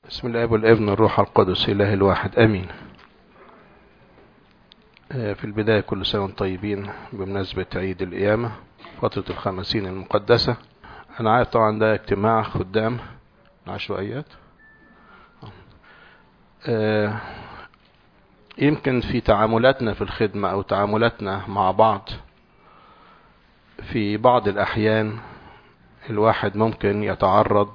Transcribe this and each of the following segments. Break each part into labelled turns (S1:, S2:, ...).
S1: بسم الله والابن الروح القدس إله الواحد أمين في البداية كل سنة وانتم طيبين بمناسبة عيد القيامة فترة الخمسين المقدسة أنا عارف طبعا ده اجتماع خدام عشوائيات يمكن في تعاملاتنا في الخدمة أو تعاملاتنا مع بعض في بعض الأحيان الواحد ممكن يتعرض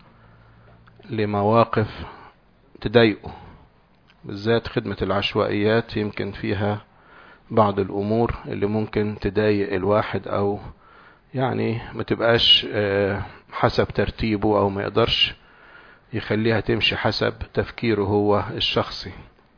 S1: لمواقف تضايقه بالذات خدمة العشوائيات يمكن فيها بعض الأمور اللي ممكن تضايق الواحد أو يعني ما تبقاش حسب ترتيبه أو ما يقدرش يخليها تمشي حسب تفكيره هو الشخصي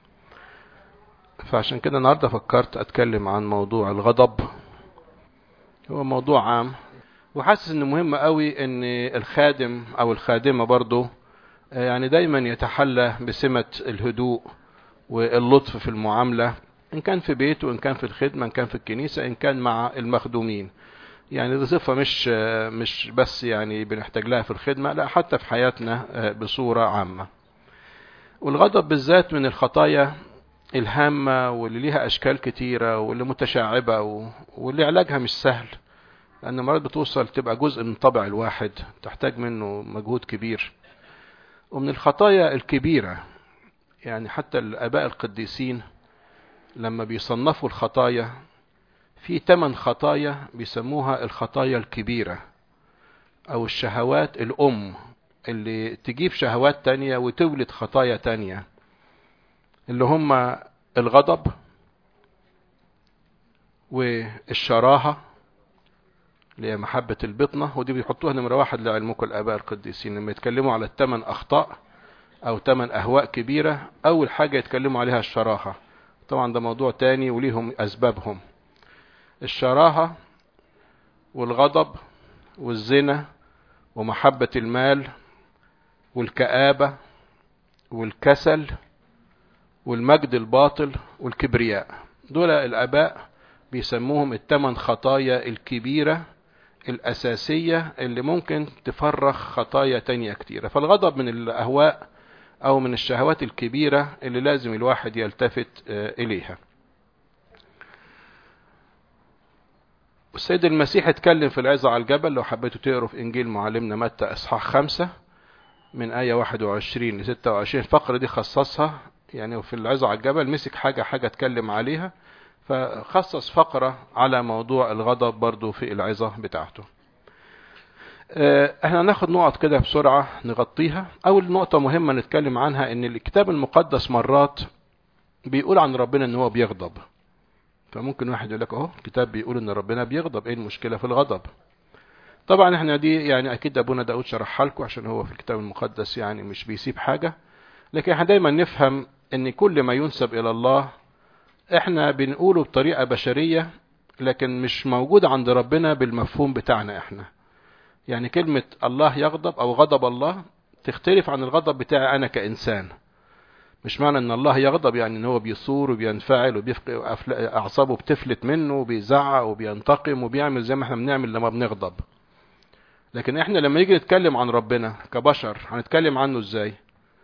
S1: فعشان كده النهاردة فكرت أتكلم عن موضوع الغضب هو موضوع عام وحاسس انه مهم قوي ان الخادم او الخادمة برضه يعني دايما يتحلى بسمة الهدوء واللطف في المعاملة إن كان في بيته إن كان في الخدمة إن كان في الكنيسة إن كان مع المخدومين يعني دي صفة مش مش بس يعني بنحتاج لها في الخدمة لا حتى في حياتنا بصورة عامة والغضب بالذات من الخطايا الهامة واللي ليها أشكال كتيرة واللي متشعبة واللي علاجها مش سهل لأن مرات بتوصل تبقى جزء من طبع الواحد تحتاج منه مجهود كبير ومن الخطايا الكبيرة يعني حتى الآباء القديسين لما بيصنفوا الخطايا في ثمان خطايا بيسموها الخطايا الكبيرة أو الشهوات الأم اللي تجيب شهوات تانية وتولد خطايا تانية اللي هم الغضب والشراهة اللي هي محبة البطنة ودي بيحطوها نمرة واحد لعلمكم الآباء القديسين لما يتكلموا على الثمان أخطاء أو ثمان أهواء كبيرة أول حاجة يتكلموا عليها الشراهة طبعا ده موضوع تاني وليهم أسبابهم الشراهة والغضب والزنا ومحبة المال والكآبة والكسل والمجد الباطل والكبرياء دول الآباء بيسموهم الثمان خطايا الكبيرة الأساسية اللي ممكن تفرخ خطايا تانية كتيرة فالغضب من الأهواء أو من الشهوات الكبيرة اللي لازم الواحد يلتفت إليها السيد المسيح اتكلم في العظة على الجبل لو حبيتوا تقروا في إنجيل معلمنا متى إصحاح خمسة من آية 21 ل 26 الفقرة دي خصصها يعني في العظة على الجبل مسك حاجة حاجة اتكلم عليها فخصص فقرة على موضوع الغضب برضو في العظة بتاعته احنا هناخد نقط كده بسرعة نغطيها اول نقطة مهمة نتكلم عنها ان الكتاب المقدس مرات بيقول عن ربنا ان هو بيغضب فممكن واحد يقول لك اهو الكتاب بيقول ان ربنا بيغضب ايه المشكلة في الغضب طبعا احنا دي يعني اكيد ابونا داود شرحها لكم عشان هو في الكتاب المقدس يعني مش بيسيب حاجة لكن احنا دايما نفهم ان كل ما ينسب الى الله احنا بنقوله بطريقة بشرية لكن مش موجود عند ربنا بالمفهوم بتاعنا احنا يعني كلمة الله يغضب او غضب الله تختلف عن الغضب بتاعي انا كإنسان مش معنى ان الله يغضب يعني ان هو بيصور وبينفعل وبيفق اعصابه بتفلت منه وبيزعق وبينتقم وبيعمل زي ما احنا بنعمل لما بنغضب لكن احنا لما نيجي نتكلم عن ربنا كبشر هنتكلم عنه ازاي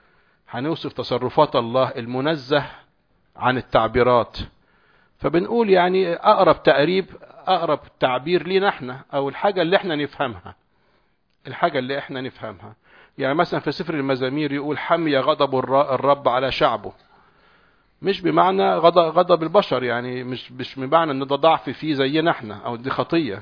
S1: هنوصف تصرفات الله المنزه عن التعبيرات فبنقول يعني اقرب تقريب اقرب تعبير لينا احنا او الحاجة اللي احنا نفهمها الحاجة اللي احنا نفهمها يعني مثلا في سفر المزامير يقول حمي غضب الرب على شعبه مش بمعنى غضب, غضب البشر يعني مش مش بمعنى ان ده ضعف فيه زينا احنا او دي خطية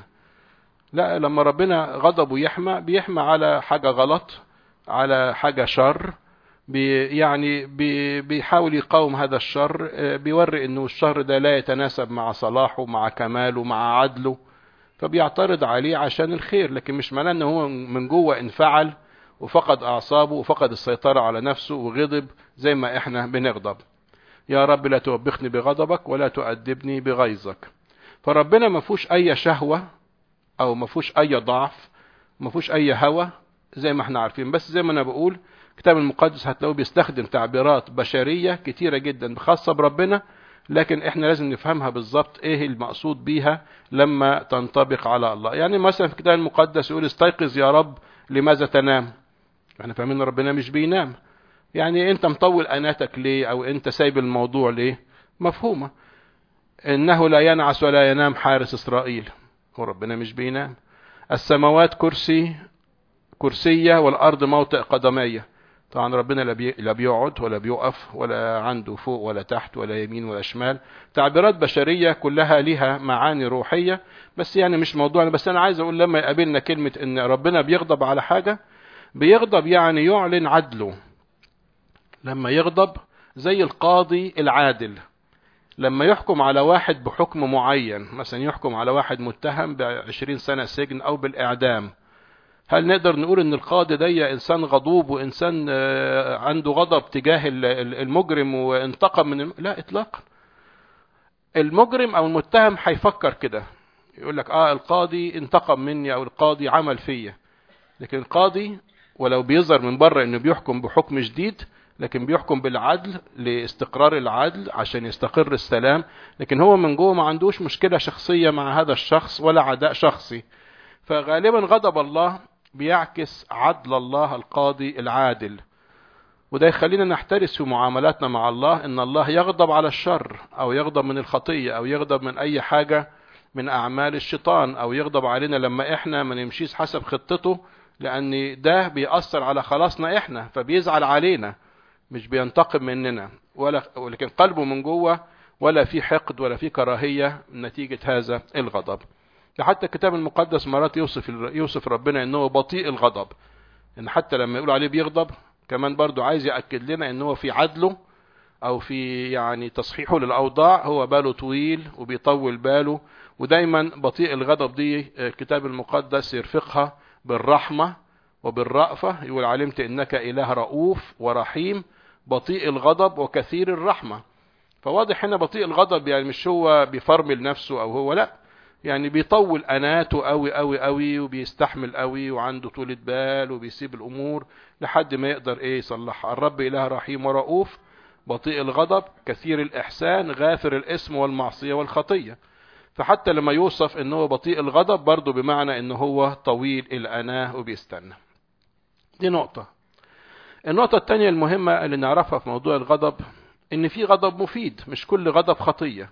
S1: لا لما ربنا غضبه يحمى بيحمى على حاجة غلط على حاجة شر بي يعني بي بيحاول يقاوم هذا الشر بيوري انه الشر ده لا يتناسب مع صلاحه مع كماله مع عدله فبيعترض عليه عشان الخير لكن مش معناه ان هو من جوه انفعل وفقد اعصابه وفقد السيطرة على نفسه وغضب زي ما احنا بنغضب يا رب لا توبخني بغضبك ولا تؤدبني بغيظك فربنا ما فيهوش اي شهوة او ما فيهوش اي ضعف ما فيهوش اي هوى زي ما احنا عارفين بس زي ما انا بقول الكتاب المقدس هتلاقوه بيستخدم تعبيرات بشرية كتيرة جدا خاصة بربنا لكن احنا لازم نفهمها بالظبط ايه المقصود بيها لما تنطبق على الله يعني مثلا في الكتاب المقدس يقول استيقظ يا رب لماذا تنام احنا فاهمين ربنا مش بينام يعني انت مطول اناتك ليه او انت سايب الموضوع ليه مفهومة انه لا ينعس ولا ينام حارس اسرائيل هو ربنا مش بينام السماوات كرسي كرسية والارض موطئ قدمية طبعا ربنا لا بيقعد ولا بيقف ولا عنده فوق ولا تحت ولا يمين ولا شمال تعبيرات بشرية كلها لها معاني روحية بس يعني مش موضوعنا بس انا عايز اقول لما يقابلنا كلمة ان ربنا بيغضب على حاجة بيغضب يعني يعلن عدله لما يغضب زي القاضي العادل لما يحكم على واحد بحكم معين مثلا يحكم على واحد متهم بعشرين سنة سجن او بالاعدام هل نقدر نقول ان القاضي ده انسان غضوب وانسان عنده غضب تجاه المجرم وانتقم من الم... لا اطلاقا المجرم او المتهم هيفكر كده يقول لك اه القاضي انتقم مني او القاضي عمل فيا لكن القاضي ولو بيظهر من بره انه بيحكم بحكم جديد لكن بيحكم بالعدل لاستقرار العدل عشان يستقر السلام لكن هو من جوه ما عندوش مشكلة شخصية مع هذا الشخص ولا عداء شخصي فغالبا غضب الله بيعكس عدل الله القاضي العادل وده يخلينا نحترس في معاملاتنا مع الله ان الله يغضب على الشر او يغضب من الخطية او يغضب من اي حاجة من اعمال الشيطان او يغضب علينا لما احنا ما نمشيش حسب خطته لان ده بيأثر على خلاصنا احنا فبيزعل علينا مش بينتقم مننا ولا ولكن قلبه من جوه ولا في حقد ولا في كراهية نتيجة هذا الغضب حتى الكتاب المقدس مرات يوصف يوصف ربنا انه بطيء الغضب ان حتى لما يقول عليه بيغضب كمان برضو عايز يأكد لنا ان هو في عدله او في يعني تصحيحه للاوضاع هو باله طويل وبيطول باله ودايما بطيء الغضب دي الكتاب المقدس يرفقها بالرحمة وبالرأفة يقول علمت انك اله رؤوف ورحيم بطيء الغضب وكثير الرحمة فواضح هنا بطيء الغضب يعني مش هو بيفرمل نفسه او هو لا يعني بيطول اناته قوي قوي قوي وبيستحمل قوي وعنده طولة بال وبيسيب الامور لحد ما يقدر ايه يصلحها الرب اله رحيم ورؤوف بطيء الغضب كثير الاحسان غافر الاسم والمعصية والخطية فحتى لما يوصف ان هو بطيء الغضب برضه بمعنى ان هو طويل الاناه وبيستنى دي نقطة النقطة التانية المهمة اللي نعرفها في موضوع الغضب ان في غضب مفيد مش كل غضب خطية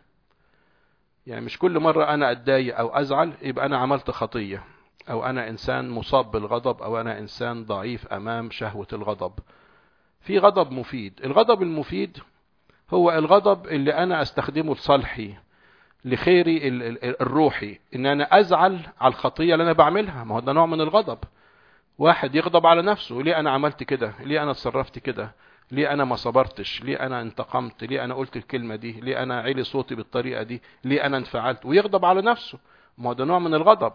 S1: يعني مش كل مرة انا اتضايق او ازعل يبقى انا عملت خطية او انا انسان مصاب بالغضب او انا انسان ضعيف امام شهوة الغضب في غضب مفيد الغضب المفيد هو الغضب اللي انا استخدمه لصالحي لخيري الروحي ان انا ازعل على الخطية اللي انا بعملها ما هو ده نوع من الغضب واحد يغضب على نفسه ليه انا عملت كده ليه انا اتصرفت كده ليه انا ما صبرتش ليه انا انتقمت ليه انا قلت الكلمة دي ليه انا عيلي صوتي بالطريقة دي ليه انا انفعلت ويغضب على نفسه ما هو ده نوع من الغضب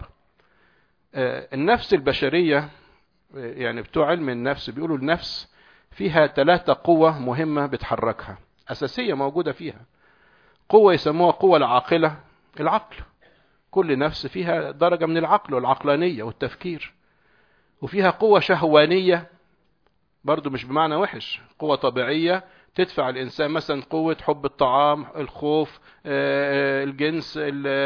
S1: النفس البشرية يعني بتوع علم النفس بيقولوا النفس فيها ثلاثة قوة مهمة بتحركها أساسية موجودة فيها قوة يسموها قوة العاقلة العقل كل نفس فيها درجة من العقل والعقلانية والتفكير وفيها قوة شهوانية برضو مش بمعنى وحش قوة طبيعية تدفع الإنسان مثلا قوة حب الطعام الخوف الجنس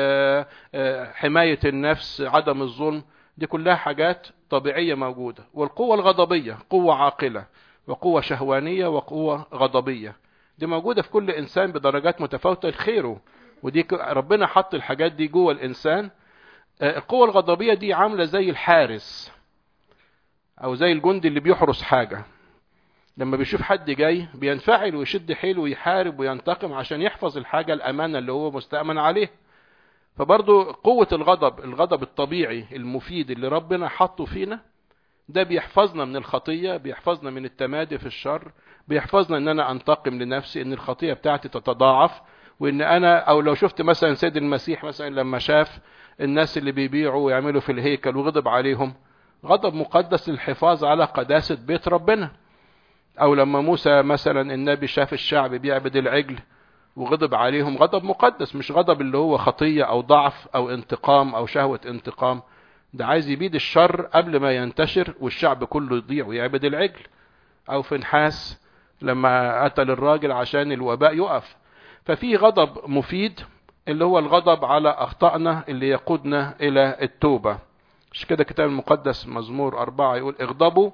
S1: حماية النفس عدم الظلم دي كلها حاجات طبيعية موجودة والقوة الغضبية قوة عاقلة وقوة شهوانية وقوة غضبية دي موجودة في كل إنسان بدرجات متفاوتة لخيره ودي ربنا حط الحاجات دي جوه الإنسان القوة الغضبية دي عاملة زي الحارس أو زي الجندي اللي بيحرس حاجة لما بيشوف حد جاي بينفعل ويشد حيله ويحارب وينتقم عشان يحفظ الحاجة الأمانة اللي هو مستأمن عليه فبرضو قوة الغضب الغضب الطبيعي المفيد اللي ربنا حطه فينا ده بيحفظنا من الخطية بيحفظنا من التمادي في الشر بيحفظنا ان انا انتقم لنفسي ان الخطية بتاعتي تتضاعف وان انا او لو شفت مثلا سيد المسيح مثلا لما شاف الناس اللي بيبيعوا ويعملوا في الهيكل وغضب عليهم غضب مقدس للحفاظ على قداسة بيت ربنا او لما موسى مثلا النبي شاف الشعب بيعبد العجل وغضب عليهم غضب مقدس مش غضب اللي هو خطية او ضعف او انتقام او شهوة انتقام ده عايز يبيد الشر قبل ما ينتشر والشعب كله يضيع ويعبد العجل او في نحاس لما قتل الراجل عشان الوباء يقف ففي غضب مفيد اللي هو الغضب على اخطائنا اللي يقودنا الى التوبة مش كده كتاب المقدس مزمور اربعة يقول اغضبوا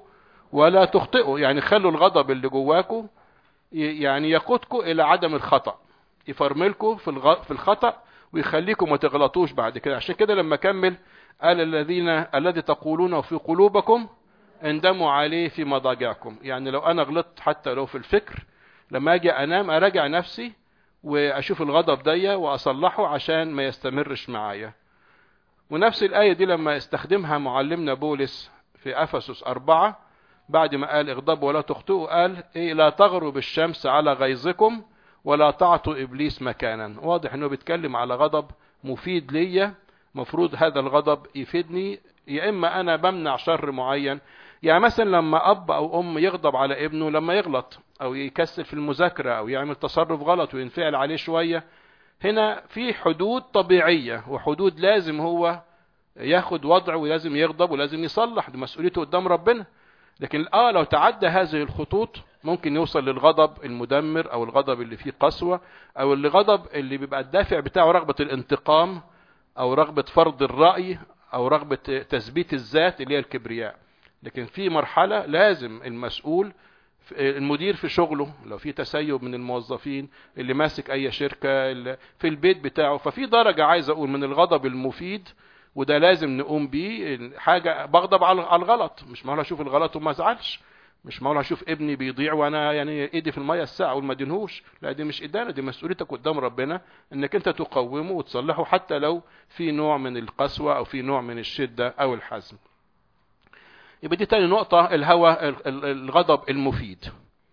S1: ولا تخطئوا يعني خلوا الغضب اللي جواكم يعني يقودكم الى عدم الخطأ يفرملكم في الغ... في الخطأ ويخليكم ما تغلطوش بعد كده عشان كده لما كمل قال الذين الذي تقولونه في قلوبكم اندموا عليه في مضاجعكم يعني لو انا غلطت حتى لو في الفكر لما اجي انام اراجع نفسي واشوف الغضب دي واصلحه عشان ما يستمرش معايا ونفس الآية دي لما استخدمها معلمنا بولس في أفسس أربعة بعد ما قال اغضبوا ولا تخطئوا قال إيه لا تغرب الشمس على غيظكم ولا تعطوا إبليس مكانا واضح أنه بيتكلم على غضب مفيد ليا مفروض هذا الغضب يفيدني يا إما أنا بمنع شر معين يعني مثلا لما أب أو أم يغضب على ابنه لما يغلط أو يكسل في المذاكرة أو يعمل تصرف غلط وينفعل عليه شوية هنا في حدود طبيعية وحدود لازم هو ياخد وضع ولازم يغضب ولازم يصلح دي مسؤوليته قدام ربنا لكن اه لو تعدى هذه الخطوط ممكن يوصل للغضب المدمر او الغضب اللي فيه قسوة او الغضب اللي بيبقى الدافع بتاعه رغبة الانتقام او رغبة فرض الرأي او رغبة تثبيت الذات اللي هي الكبرياء لكن في مرحلة لازم المسؤول المدير في شغله لو في تسيب من الموظفين اللي ماسك اي شركة في البيت بتاعه ففي درجة عايز اقول من الغضب المفيد وده لازم نقوم بيه حاجة بغضب على الغلط مش معقول اشوف الغلط وما ازعلش مش معقول اشوف ابني بيضيع وانا يعني ايدي في المية الساعة وما دينهوش لا دي مش ادانة دي مسؤوليتك قدام ربنا انك انت تقومه وتصلحه حتى لو في نوع من القسوة او في نوع من الشدة او الحزم يبقى دي تاني نقطة الهوى الغضب المفيد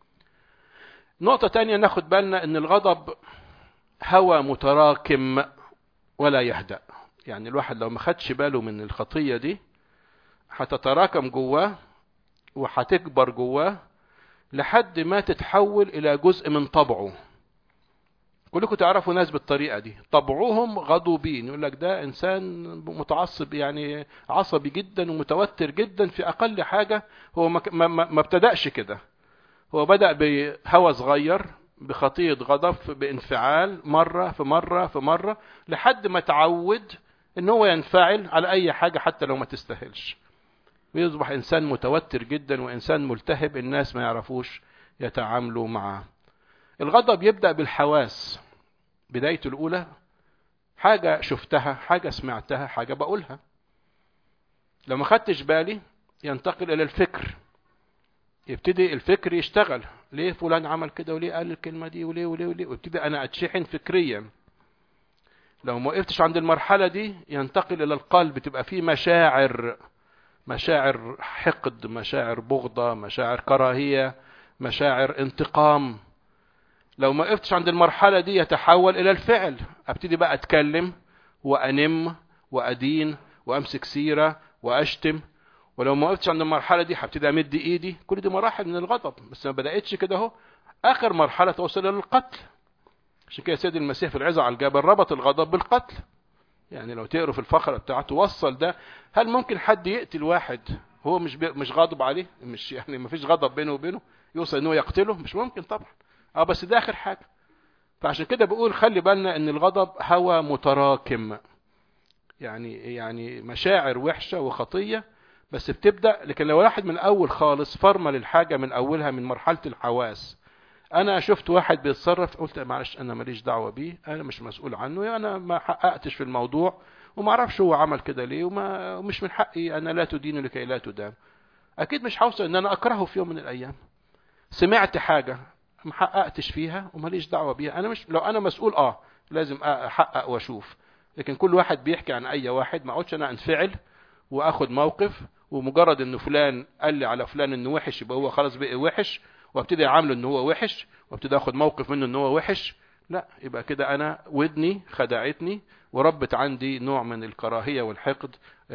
S1: نقطة تانية ناخد بالنا ان الغضب هوى متراكم ولا يهدأ يعني الواحد لو ما خدش باله من الخطية دي هتتراكم جواه وهتكبر جواه لحد ما تتحول الى جزء من طبعه كلكم تعرفوا ناس بالطريقة دي طبعهم غضوبين يقول لك ده انسان متعصب يعني عصبي جدا ومتوتر جدا في اقل حاجة هو ما, ما, ما ابتدأش كده هو بدأ بهوى صغير بخطية غضب بانفعال مرة في مرة في مرة لحد ما تعود ان هو ينفعل على اي حاجة حتى لو ما تستاهلش ويصبح انسان متوتر جدا وانسان ملتهب الناس ما يعرفوش يتعاملوا معه الغضب يبدأ بالحواس بدايته الأولى حاجة شفتها حاجة سمعتها حاجة بقولها لو ما خدتش بالي ينتقل إلى الفكر يبتدي الفكر يشتغل ليه فلان عمل كده وليه قال الكلمة دي وليه وليه وليه ويبتدي أنا أتشحن فكريا لو ما وقفتش عند المرحلة دي ينتقل إلى القلب تبقى فيه مشاعر مشاعر حقد مشاعر بغضة مشاعر كراهية مشاعر انتقام لو ما وقفتش عند المرحلة دي يتحول إلى الفعل أبتدي بقى أتكلم وأنم وأدين وأمسك سيرة وأشتم ولو ما وقفتش عند المرحلة دي هبتدي أمد إيدي كل دي مراحل من الغضب بس ما بدأتش كده أهو آخر مرحلة توصل إلى القتل عشان كده سيد المسيح في العظة على الجبل ربط الغضب بالقتل يعني لو تقروا في الفقرة بتاعته وصل ده هل ممكن حد يقتل واحد هو مش بي... مش غاضب عليه مش يعني ما فيش غضب بينه وبينه يوصل انه يقتله مش ممكن طبعا اه بس ده اخر حاجة فعشان كده بقول خلي بالنا ان الغضب هوى متراكم يعني يعني مشاعر وحشة وخطية بس بتبدأ لكن لو واحد من الاول خالص فرمل الحاجة من اولها من مرحلة الحواس انا شفت واحد بيتصرف قلت معلش انا ماليش دعوة بيه انا مش مسؤول عنه انا ما حققتش في الموضوع وما اعرفش هو عمل كده ليه وما مش من حقي انا لا تدين لكي لا تدان اكيد مش هوصل ان انا اكرهه في يوم من الايام سمعت حاجة ما حققتش فيها وماليش دعوة بيها انا مش لو انا مسؤول اه لازم احقق واشوف لكن كل واحد بيحكي عن اي واحد ما اقعدش انا انفعل واخد موقف ومجرد ان فلان قال لي على فلان انه وحش يبقى هو خلاص بقى وحش وابتدي اعامله ان هو وحش وابتدي اخد موقف منه ان هو وحش لا يبقى كده انا ودني خدعتني وربت عندي نوع من الكراهية والحقد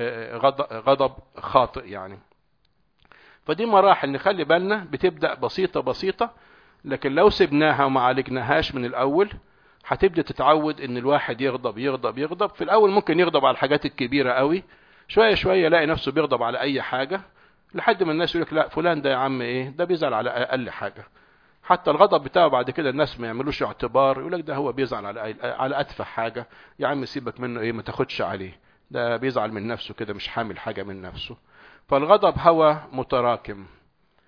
S1: غضب خاطئ يعني فدي مراحل نخلي بالنا بتبدأ بسيطة بسيطة لكن لو سبناها وما عالجناهاش من الاول هتبدأ تتعود ان الواحد يغضب يغضب يغضب في الاول ممكن يغضب على الحاجات الكبيرة قوي شوية شوية يلاقي نفسه بيغضب على اي حاجة لحد ما الناس يقول لك لا فلان ده يا عم ايه ده بيزعل على اقل حاجة حتى الغضب بتاعه بعد كده الناس ما يعملوش اعتبار يقول لك ده هو بيزعل على على اتفه حاجة يا عم سيبك منه ايه ما تاخدش عليه ده بيزعل من نفسه كده مش حامل حاجة من نفسه فالغضب هوى متراكم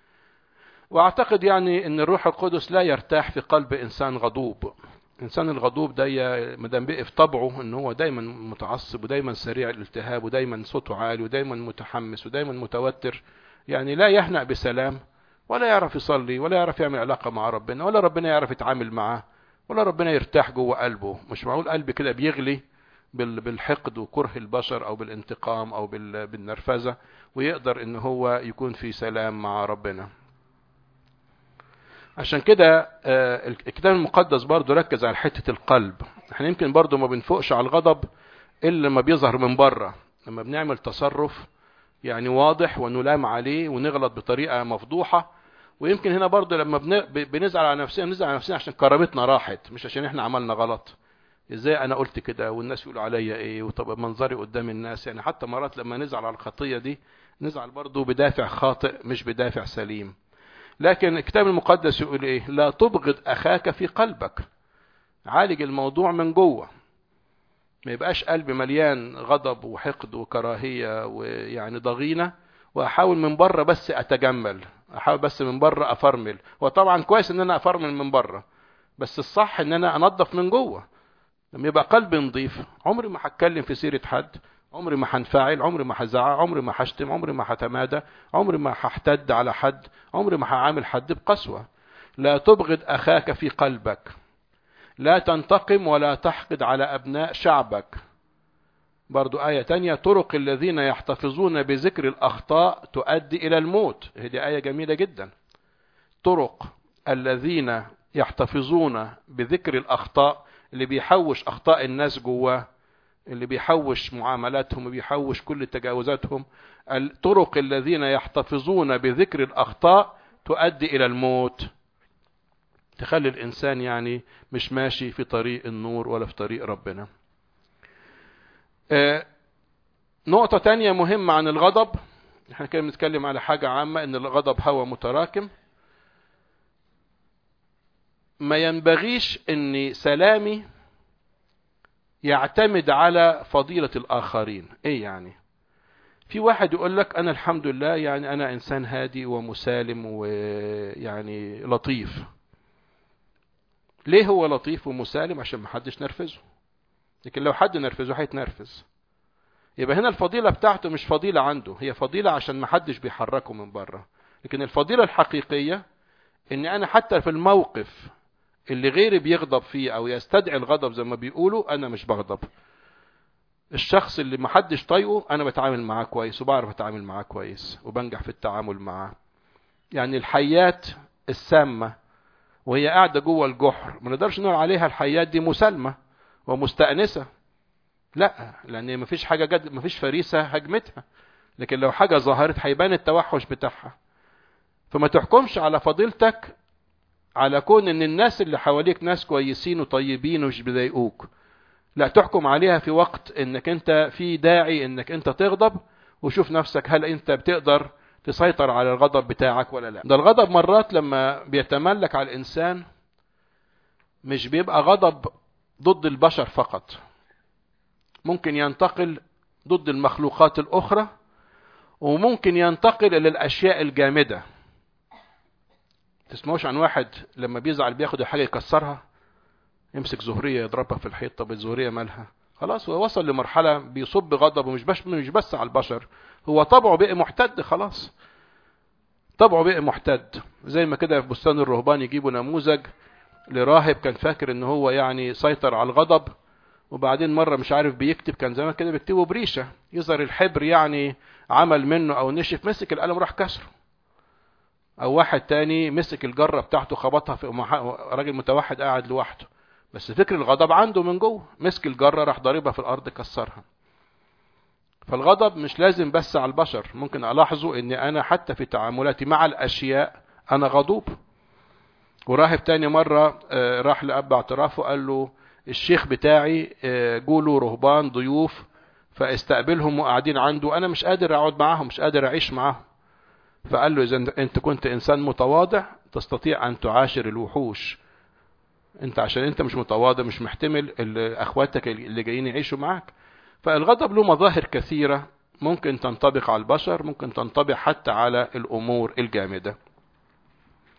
S1: واعتقد يعني ان الروح القدس لا يرتاح في قلب انسان غضوب الانسان الغضوب ده ما دام بقي في طبعه ان هو دايما متعصب ودايما سريع الالتهاب ودايما صوته عالي ودايما متحمس ودايما متوتر يعني لا يهنأ بسلام ولا يعرف يصلي ولا يعرف يعمل علاقة مع ربنا ولا ربنا يعرف يتعامل معاه ولا ربنا يرتاح جوه قلبه مش معقول قلب كده بيغلي بالحقد وكره البشر او بالانتقام او بالنرفزة ويقدر ان هو يكون في سلام مع ربنا عشان كده الكتاب المقدس برضو ركز على حتة القلب احنا يمكن برضو ما بنفوقش على الغضب الا لما بيظهر من بره لما بنعمل تصرف يعني واضح ونلام عليه ونغلط بطريقة مفضوحة ويمكن هنا برضو لما بنزعل على نفسنا بنزعل على نفسنا عشان كرامتنا راحت مش عشان احنا عملنا غلط ازاي انا قلت كده والناس يقولوا عليا ايه وطب منظري قدام الناس يعني حتى مرات لما نزعل على الخطية دي نزعل برضو بدافع خاطئ مش بدافع سليم لكن الكتاب المقدس يقول ايه لا تبغض اخاك في قلبك عالج الموضوع من جوه ما يبقاش قلبي مليان غضب وحقد وكراهية ويعني ضغينة واحاول من بره بس اتجمل احاول بس من بره افرمل وطبعا كويس ان انا افرمل من بره بس الصح ان انا انظف من جوه لما يبقى قلبي نظيف عمري ما هتكلم في سيرة حد عمري ما هنفعل عمري ما هزعق عمري ما هشتم عمري ما هتمادى عمري ما هحتد على حد عمري ما هعامل حد بقسوة لا تبغض أخاك في قلبك لا تنتقم ولا تحقد على أبناء شعبك برضو آية تانية طرق الذين يحتفظون بذكر الأخطاء تؤدي إلى الموت هذه آية جميلة جدا طرق الذين يحتفظون بذكر الأخطاء اللي بيحوش أخطاء الناس جواه اللي بيحوش معاملاتهم وبيحوش كل تجاوزاتهم الطرق الذين يحتفظون بذكر الأخطاء تؤدي إلى الموت تخلي الإنسان يعني مش ماشي في طريق النور ولا في طريق ربنا آه نقطة تانية مهمة عن الغضب احنا كده بنتكلم على حاجة عامة ان الغضب هو متراكم ما ينبغيش ان سلامي يعتمد على فضيلة الآخرين ايه يعني في واحد يقول لك انا الحمد لله يعني انا انسان هادي ومسالم ويعني لطيف ليه هو لطيف ومسالم عشان ما حدش نرفزه لكن لو حد نرفزه هيتنرفز يبقى هنا الفضيلة بتاعته مش فضيلة عنده هي فضيلة عشان ما حدش بيحركه من بره لكن الفضيلة الحقيقية ان انا حتى في الموقف اللي غيري بيغضب فيه او يستدعي الغضب زي ما بيقولوا انا مش بغضب الشخص اللي ما حدش طايقه انا بتعامل معاه كويس وبعرف اتعامل معاه كويس وبنجح في التعامل معاه يعني الحيات السامة وهي قاعدة جوه الجحر ما نقدرش نقول عليها الحيات دي مسالمة ومستأنسة لا لان مفيش حاجة جد مفيش فريسة هجمتها لكن لو حاجة ظهرت هيبان التوحش بتاعها فما تحكمش على فضيلتك على كون ان الناس اللي حواليك ناس كويسين وطيبين ومش بيضايقوك لا تحكم عليها في وقت انك انت في داعي انك انت تغضب وشوف نفسك هل انت بتقدر تسيطر على الغضب بتاعك ولا لا ده الغضب مرات لما بيتملك على الانسان مش بيبقى غضب ضد البشر فقط ممكن ينتقل ضد المخلوقات الاخرى وممكن ينتقل الى الاشياء الجامده تسمعوش عن واحد لما بيزعل بياخد الحاجة يكسرها يمسك زهرية يضربها في الحيط طب الزهرية مالها خلاص هو وصل لمرحلة بيصب غضبه مش بس مش بس على البشر هو طبعه بقى محتد خلاص طبعه بقى محتد زي ما كده في بستان الرهبان يجيبوا نموذج لراهب كان فاكر ان هو يعني سيطر على الغضب وبعدين مرة مش عارف بيكتب كان زمان كده بيكتبه بريشة يظهر الحبر يعني عمل منه او نشف مسك القلم راح كسره او واحد تاني مسك الجرة بتاعته خبطها في راجل متوحد قاعد لوحده بس فكر الغضب عنده من جوه مسك الجرة راح ضاربها في الارض كسرها فالغضب مش لازم بس على البشر ممكن الاحظه ان انا حتى في تعاملاتي مع الاشياء انا غضوب وراهب تاني مرة راح لأب اعترافه قال له الشيخ بتاعي جوله رهبان ضيوف فاستقبلهم وقاعدين عنده انا مش قادر اقعد معاهم مش قادر اعيش معاهم فقال له إذا أنت كنت إنسان متواضع تستطيع أن تعاشر الوحوش أنت عشان أنت مش متواضع مش محتمل أخواتك اللي جايين يعيشوا معك فالغضب له مظاهر كثيرة ممكن تنطبق على البشر ممكن تنطبق حتى على الأمور الجامدة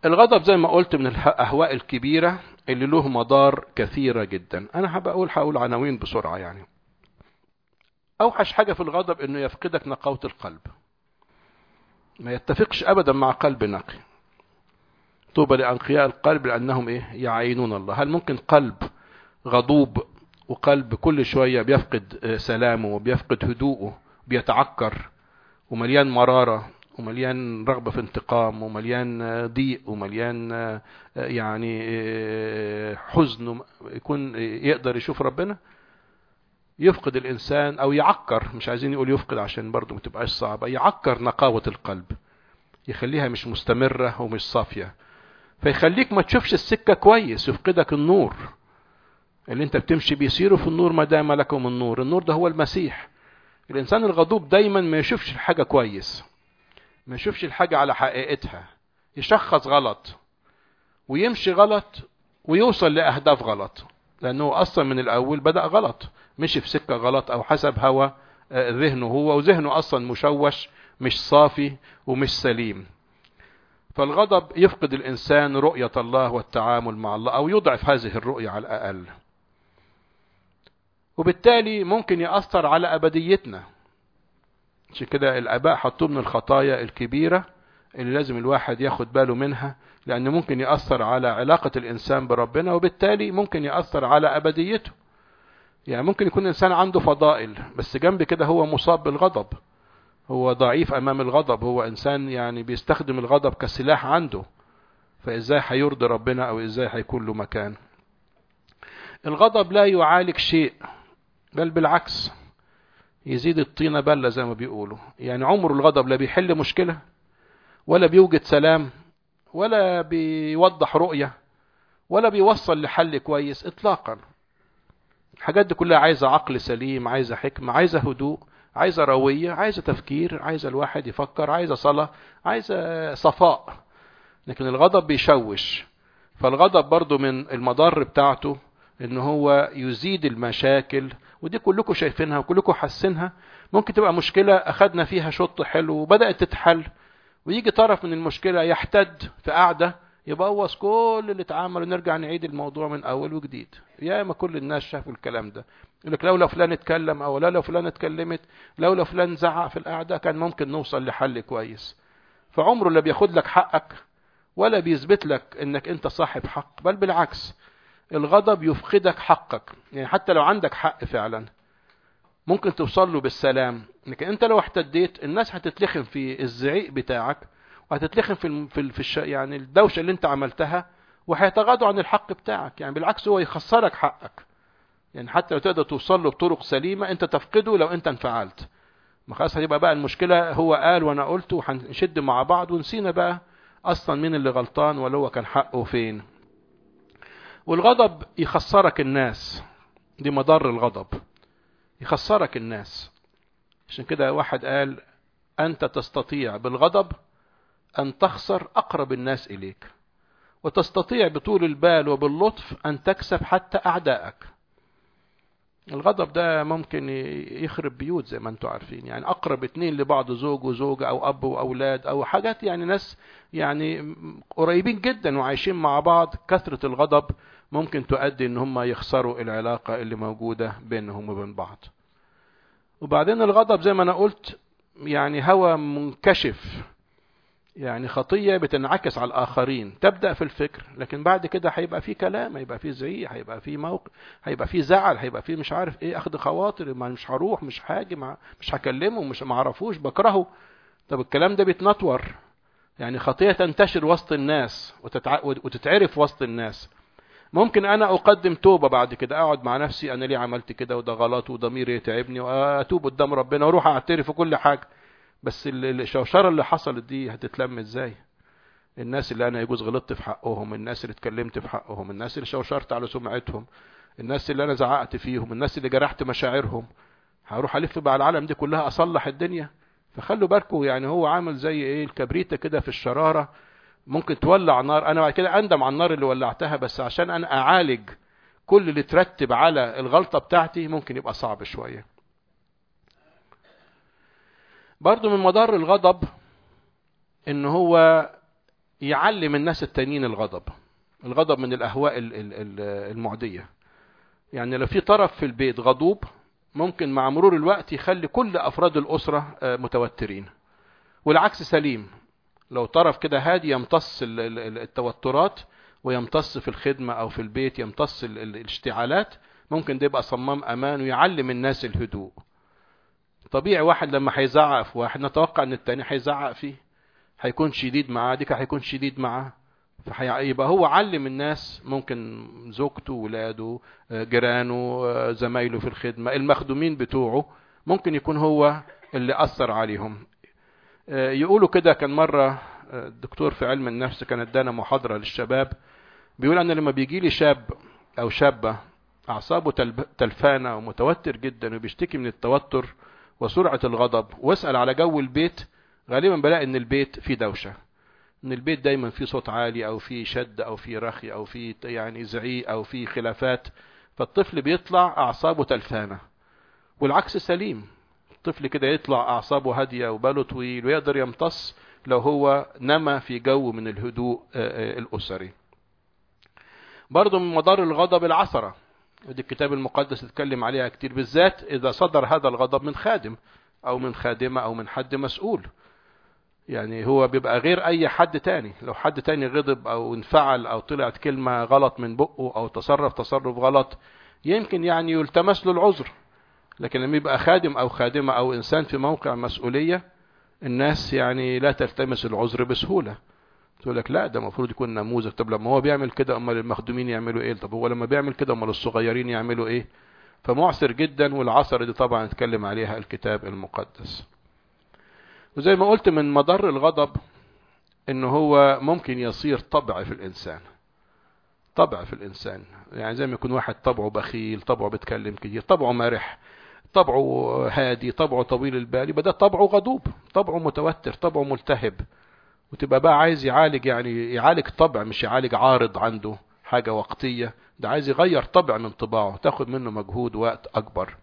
S1: الغضب زي ما قلت من الأهواء الكبيرة اللي له مضار كثيرة جدا أنا هبقى أقول هقول عناوين بسرعة يعني أوحش حاجة في الغضب إنه يفقدك نقاوة القلب ما يتفقش أبدا مع قلب نقي طوبى لأنقياء القلب لأنهم إيه يعينون الله هل ممكن قلب غضوب وقلب كل شوية بيفقد سلامه وبيفقد هدوءه بيتعكر ومليان مرارة ومليان رغبة في انتقام ومليان ضيق ومليان يعني حزن يكون يقدر يشوف ربنا يفقد الإنسان أو يعكر مش عايزين يقول يفقد عشان برضه ما تبقاش صعبة يعكر نقاوة القلب يخليها مش مستمرة ومش صافية فيخليك ما تشوفش السكة كويس يفقدك النور اللي انت بتمشي بيه سيروا في النور ما دام لكم النور النور ده هو المسيح الإنسان الغضوب دايما ما يشوفش الحاجة كويس ما يشوفش الحاجة على حقيقتها يشخص غلط ويمشي غلط ويوصل لأهداف غلط لأنه أصلا من الأول بدأ غلط مشي في سكة غلط أو حسب هوى ذهنه هو وذهنه أصلا مشوش مش صافي ومش سليم فالغضب يفقد الإنسان رؤية الله والتعامل مع الله أو يضعف هذه الرؤية على الأقل وبالتالي ممكن يأثر على أبديتنا عشان كده الآباء حطوه من الخطايا الكبيرة اللي لازم الواحد ياخد باله منها لأنه ممكن يأثر على علاقة الإنسان بربنا وبالتالي ممكن يأثر على أبديته يعني ممكن يكون إنسان عنده فضائل بس جنب كده هو مصاب بالغضب هو ضعيف أمام الغضب هو إنسان يعني بيستخدم الغضب كسلاح عنده فإزاي هيرضي ربنا أو إزاي هيكون له مكان الغضب لا يعالج شيء بل بالعكس يزيد الطينة بلة زي ما بيقولوا يعني عمر الغضب لا بيحل مشكلة ولا بيوجد سلام ولا بيوضح رؤية ولا بيوصل لحل كويس اطلاقا الحاجات دي كلها عايزة عقل سليم عايزة حكمة عايزة هدوء عايزة روية عايزة تفكير عايزة الواحد يفكر عايزة صلاة عايزة صفاء لكن الغضب بيشوش فالغضب برضو من المضار بتاعته ان هو يزيد المشاكل ودي كلكم شايفينها وكلكم حاسينها ممكن تبقى مشكلة اخدنا فيها شط حلو وبدأت تتحل ويجي طرف من المشكلة يحتد في قعدة يبوظ كل اللي اتعمل ونرجع نعيد الموضوع من اول وجديد يا ما كل الناس شافوا الكلام ده يقول لك لولا فلان اتكلم او لولا فلان اتكلمت لولا فلان زعق في القعدة كان ممكن نوصل لحل كويس فعمره لا بياخد لك حقك ولا بيثبت لك انك انت صاحب حق بل بالعكس الغضب يفقدك حقك يعني حتى لو عندك حق فعلا ممكن توصل له بالسلام لكن انت لو احتديت الناس هتتلخم في الزعيق بتاعك وهتتلخم في ال في, ال في الش... يعني الدوشه اللي انت عملتها وهيتغاضوا عن الحق بتاعك يعني بالعكس هو يخسرك حقك يعني حتى لو تقدر توصل له بطرق سليمه انت تفقده لو انت انفعلت ما خلاص هتبقى بقى المشكله هو قال وانا قلت وهنشد مع بعض ونسينا بقى اصلا مين اللي غلطان ولا هو كان حقه فين والغضب يخسرك الناس دي مضار الغضب يخسرك الناس عشان كده واحد قال أنت تستطيع بالغضب أن تخسر أقرب الناس إليك وتستطيع بطول البال وباللطف أن تكسب حتى أعدائك الغضب ده ممكن يخرب بيوت زي ما انتم عارفين يعني أقرب اتنين لبعض زوج وزوجة أو أب وأولاد أو حاجات يعني ناس يعني قريبين جدا وعايشين مع بعض كثرة الغضب ممكن تؤدي ان هم يخسروا العلاقة اللي موجودة بينهم وبين بعض وبعدين الغضب زي ما انا قلت يعني هوى منكشف يعني خطية بتنعكس على الآخرين تبدأ في الفكر لكن بعد كده هيبقى في كلام هيبقى في زعيق هيبقى في موقف هيبقى في زعل هيبقى في مش عارف ايه اخد خواطر ما مش هروح مش هاجي مش هكلمه مش معرفوش بكرهه طب الكلام ده بيتنطور يعني خطية تنتشر وسط الناس وتتع... وتتعرف وسط الناس ممكن انا اقدم توبة بعد كده اقعد مع نفسي انا ليه عملت كده وده غلط وضميري يتعبني واتوب قدام ربنا واروح اعترف وكل حاجة بس الشوشرة اللي حصلت دي هتتلم ازاي الناس اللي انا يجوز غلطت في حقهم الناس اللي اتكلمت في حقهم الناس اللي شوشرت على سمعتهم الناس اللي انا زعقت فيهم الناس اللي جرحت مشاعرهم هروح الف بقى العالم دي كلها اصلح الدنيا فخلوا بالكم يعني هو عامل زي ايه الكبريتة كده في الشرارة ممكن تولع نار انا بعد كده اندم على النار اللي ولعتها بس عشان انا اعالج كل اللي ترتب على الغلطة بتاعتي ممكن يبقى صعب شوية برضو من مضار الغضب ان هو يعلم الناس التانيين الغضب الغضب من الاهواء المعديه يعني لو في طرف في البيت غضوب ممكن مع مرور الوقت يخلي كل افراد الاسره متوترين والعكس سليم لو طرف كده هادي يمتص التوترات ويمتص في الخدمة او في البيت يمتص الاشتعالات ممكن ده يبقى صمام امان ويعلم الناس الهدوء طبيعي واحد لما هيزعق في واحد نتوقع ان التاني هيزعق فيه هيكون شديد معاه ديك هيكون شديد معاه فيبقى هو علم الناس ممكن زوجته ولاده جيرانه زمايله في الخدمة المخدومين بتوعه ممكن يكون هو اللي أثر عليهم يقولوا كده كان مرة الدكتور في علم النفس كان ادانا محاضرة للشباب بيقول أنا لما بيجي لي شاب أو شابة أعصابه تلفانة ومتوتر جدا وبيشتكي من التوتر وسرعة الغضب واسأل على جو البيت غالبا بلاقي ان البيت فيه دوشة ان البيت دايما فيه صوت عالي او فيه شد او فيه رخي او فيه يعني زعيق او فيه خلافات فالطفل بيطلع اعصابه تلفانة والعكس سليم الطفل كده يطلع اعصابه هادية وباله طويل ويقدر يمتص لو هو نما في جو من الهدوء الاسري برضه من مدار الغضب العثرة ودي الكتاب المقدس اتكلم عليها كتير بالذات اذا صدر هذا الغضب من خادم او من خادمة او من حد مسؤول يعني هو بيبقى غير اي حد تاني لو حد تاني غضب او انفعل او طلعت كلمة غلط من بقه او تصرف تصرف غلط يمكن يعني يلتمس له العذر لكن لما يبقى خادم او خادمة او انسان في موقع مسؤولية الناس يعني لا تلتمس العذر بسهولة تقول لك لا ده المفروض يكون نموذج طب لما هو بيعمل كده امال المخدومين يعملوا ايه طب هو لما بيعمل كده امال الصغيرين يعملوا ايه فمعسر جدا والعصر دي طبعا اتكلم عليها الكتاب المقدس وزي ما قلت من مضر الغضب ان هو ممكن يصير طبع في الانسان طبع في الانسان يعني زي ما يكون واحد طبعه بخيل طبعه بيتكلم كتير طبعه مرح طبعه هادي طبعه طويل البال يبقى ده طبعه غضوب طبعه متوتر طبعه ملتهب وتبقى بقى عايز يعالج يعني يعالج طبع مش يعالج عارض عنده حاجة وقتية ده عايز يغير طبع من طباعه تاخد منه مجهود وقت أكبر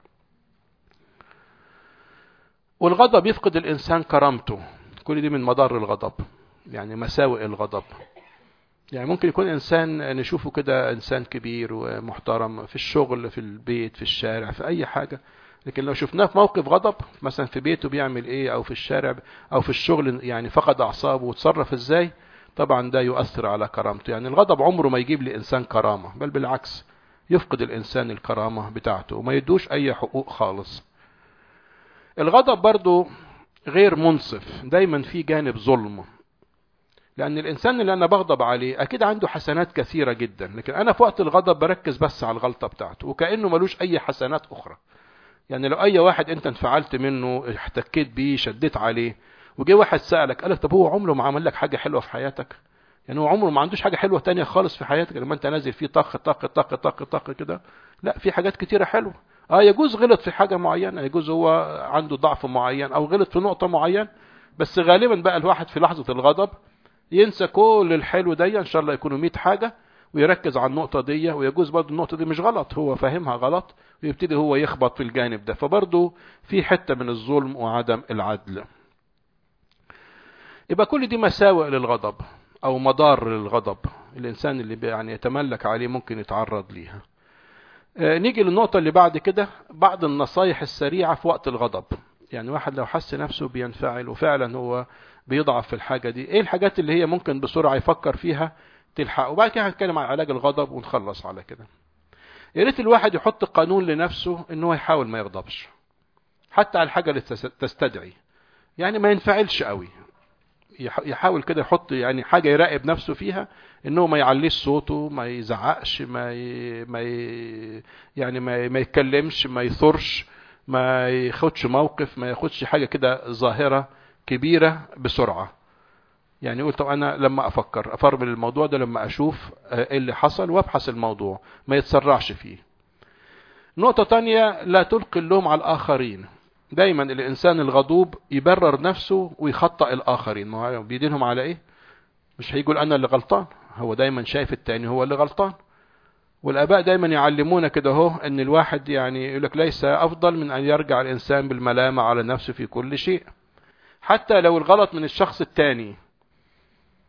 S1: والغضب يفقد الإنسان كرامته كل دي من مضار الغضب يعني مساوئ الغضب يعني ممكن يكون إنسان نشوفه كده إنسان كبير ومحترم في الشغل في البيت في الشارع في أي حاجة لكن لو شفناه في موقف غضب مثلا في بيته بيعمل ايه او في الشارع او في الشغل يعني فقد اعصابه وتصرف ازاي طبعا ده يؤثر على كرامته يعني الغضب عمره ما يجيب لإنسان كرامة بل بالعكس يفقد الإنسان الكرامة بتاعته وما يدوش أي حقوق خالص الغضب برضو غير منصف دايما في جانب ظلم لأن الإنسان اللي أنا بغضب عليه أكيد عنده حسنات كثيرة جدا لكن أنا في وقت الغضب بركز بس على الغلطة بتاعته وكأنه ملوش أي حسنات أخرى يعني لو أي واحد أنت انفعلت منه احتكيت بيه شديت عليه وجي واحد سألك قالك طب هو عمره ما عمل لك حاجة حلوة في حياتك يعني هو عمره ما عندوش حاجة حلوة تانية خالص في حياتك لما انت نازل فيه طخ طخ طخ طخ طخ كده لا في حاجات كتيرة حلوة اه يجوز غلط في حاجة معينة يجوز هو عنده ضعف معين او غلط في نقطة معينة بس غالبا بقى الواحد في لحظة الغضب ينسى كل الحلو دي ان شاء الله يكونوا 100 حاجة ويركز على النقطة دي ويجوز برضه النقطة دي مش غلط هو فاهمها غلط ويبتدي هو يخبط في الجانب ده فبرضه في حتة من الظلم وعدم العدل يبقى كل دي مساوئ للغضب او مضار للغضب الانسان اللي يعني يتملك عليه ممكن يتعرض ليها آه نيجي للنقطة اللي بعد كده بعض النصايح السريعة في وقت الغضب يعني واحد لو حس نفسه بينفعل وفعلا هو بيضعف في الحاجة دي ايه الحاجات اللي هي ممكن بسرعة يفكر فيها تلحق وبعد كده هنتكلم عن علاج الغضب ونخلص على كده يا ريت الواحد يحط قانون لنفسه ان هو يحاول ما يغضبش حتى على الحاجة اللي تستدعي يعني ما ينفعلش قوي يحاول كده يحط يعني حاجة يراقب نفسه فيها انه ما يعليش صوته ما يزعقش ما ي... ما ي... يعني ما, ي... ما يتكلمش ما يثرش ما ياخدش موقف ما ياخدش حاجة كده ظاهرة كبيرة بسرعة يعني يقول طب انا لما افكر افرمل الموضوع ده لما اشوف ايه اللي حصل وابحث الموضوع ما يتسرعش فيه نقطة تانية لا تلقي اللوم على الاخرين دايما الانسان الغضوب يبرر نفسه ويخطئ الاخرين ما هو بيدينهم على ايه مش هيقول انا اللي غلطان هو دايما شايف التاني هو اللي غلطان والاباء دايما يعلمونا كده اهو ان الواحد يعني يقول لك ليس افضل من ان يرجع الانسان بالملامه على نفسه في كل شيء حتى لو الغلط من الشخص التاني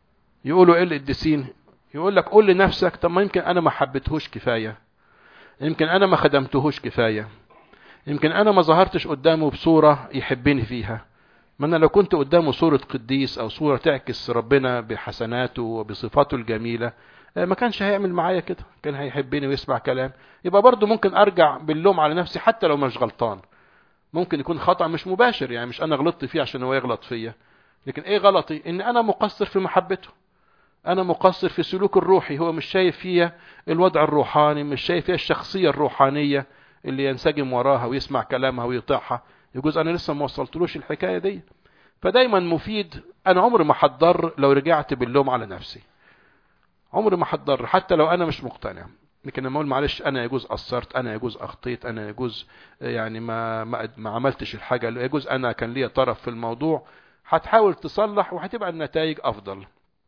S1: يقولوا ايه القديسين يقول لك قول لنفسك طب ما يمكن انا ما حبيتهوش كفايه يمكن انا ما خدمتهوش كفايه يمكن انا ما ظهرتش قدامه بصوره يحبني فيها ما انا لو كنت قدامه صوره قديس او صوره تعكس ربنا بحسناته وبصفاته الجميله ما كانش هيعمل معايا كده كان هيحبني ويسمع كلام يبقى برضه ممكن ارجع باللوم على نفسي حتى لو مش غلطان ممكن يكون خطأ مش مباشر يعني مش انا غلطت فيه عشان هو يغلط فيا لكن ايه غلطي ان انا مقصر في محبته انا مقصر في سلوك الروحي هو مش شايف فيا الوضع الروحاني مش شايف فيها الشخصية الروحانية اللي ينسجم وراها ويسمع كلامها ويطيعها يجوز انا لسه ما وصلتلوش الحكاية دي فدايما مفيد انا عمري ما حضر لو رجعت باللوم على نفسي عمري ما حضر حتى لو انا مش مقتنع لكن لما اقول معلش انا يجوز قصرت انا يجوز اخطيت انا يجوز يعني ما ما, ما عملتش الحاجه اللي يجوز انا كان ليا طرف في الموضوع هتحاول تصلح وهتبقى النتائج افضل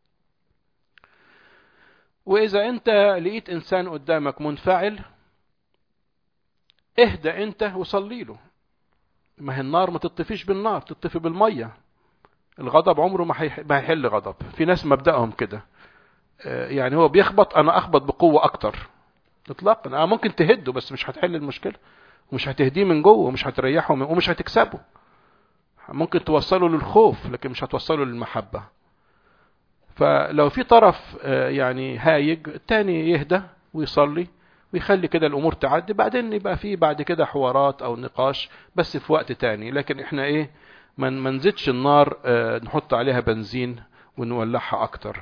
S1: واذا انت لقيت انسان قدامك منفعل اهدى انت وصلي له ما هي النار ما تطفيش بالنار تطفي بالميه الغضب عمره ما هيحل غضب في ناس مبدأهم كده يعني هو بيخبط انا اخبط بقوه اكتر اطلاقا انا ممكن تهده بس مش هتحل المشكله ومش هتهديه من جوه ومش هتريحه من ومش هتكسبه ممكن توصله للخوف لكن مش هتوصله للمحبه فلو في طرف يعني هايج التاني يهدى ويصلي ويخلي كده الامور تعدي بعدين يبقى في بعد كده حوارات او نقاش بس في وقت تاني لكن احنا ايه ما نزيدش النار نحط عليها بنزين ونولعها اكتر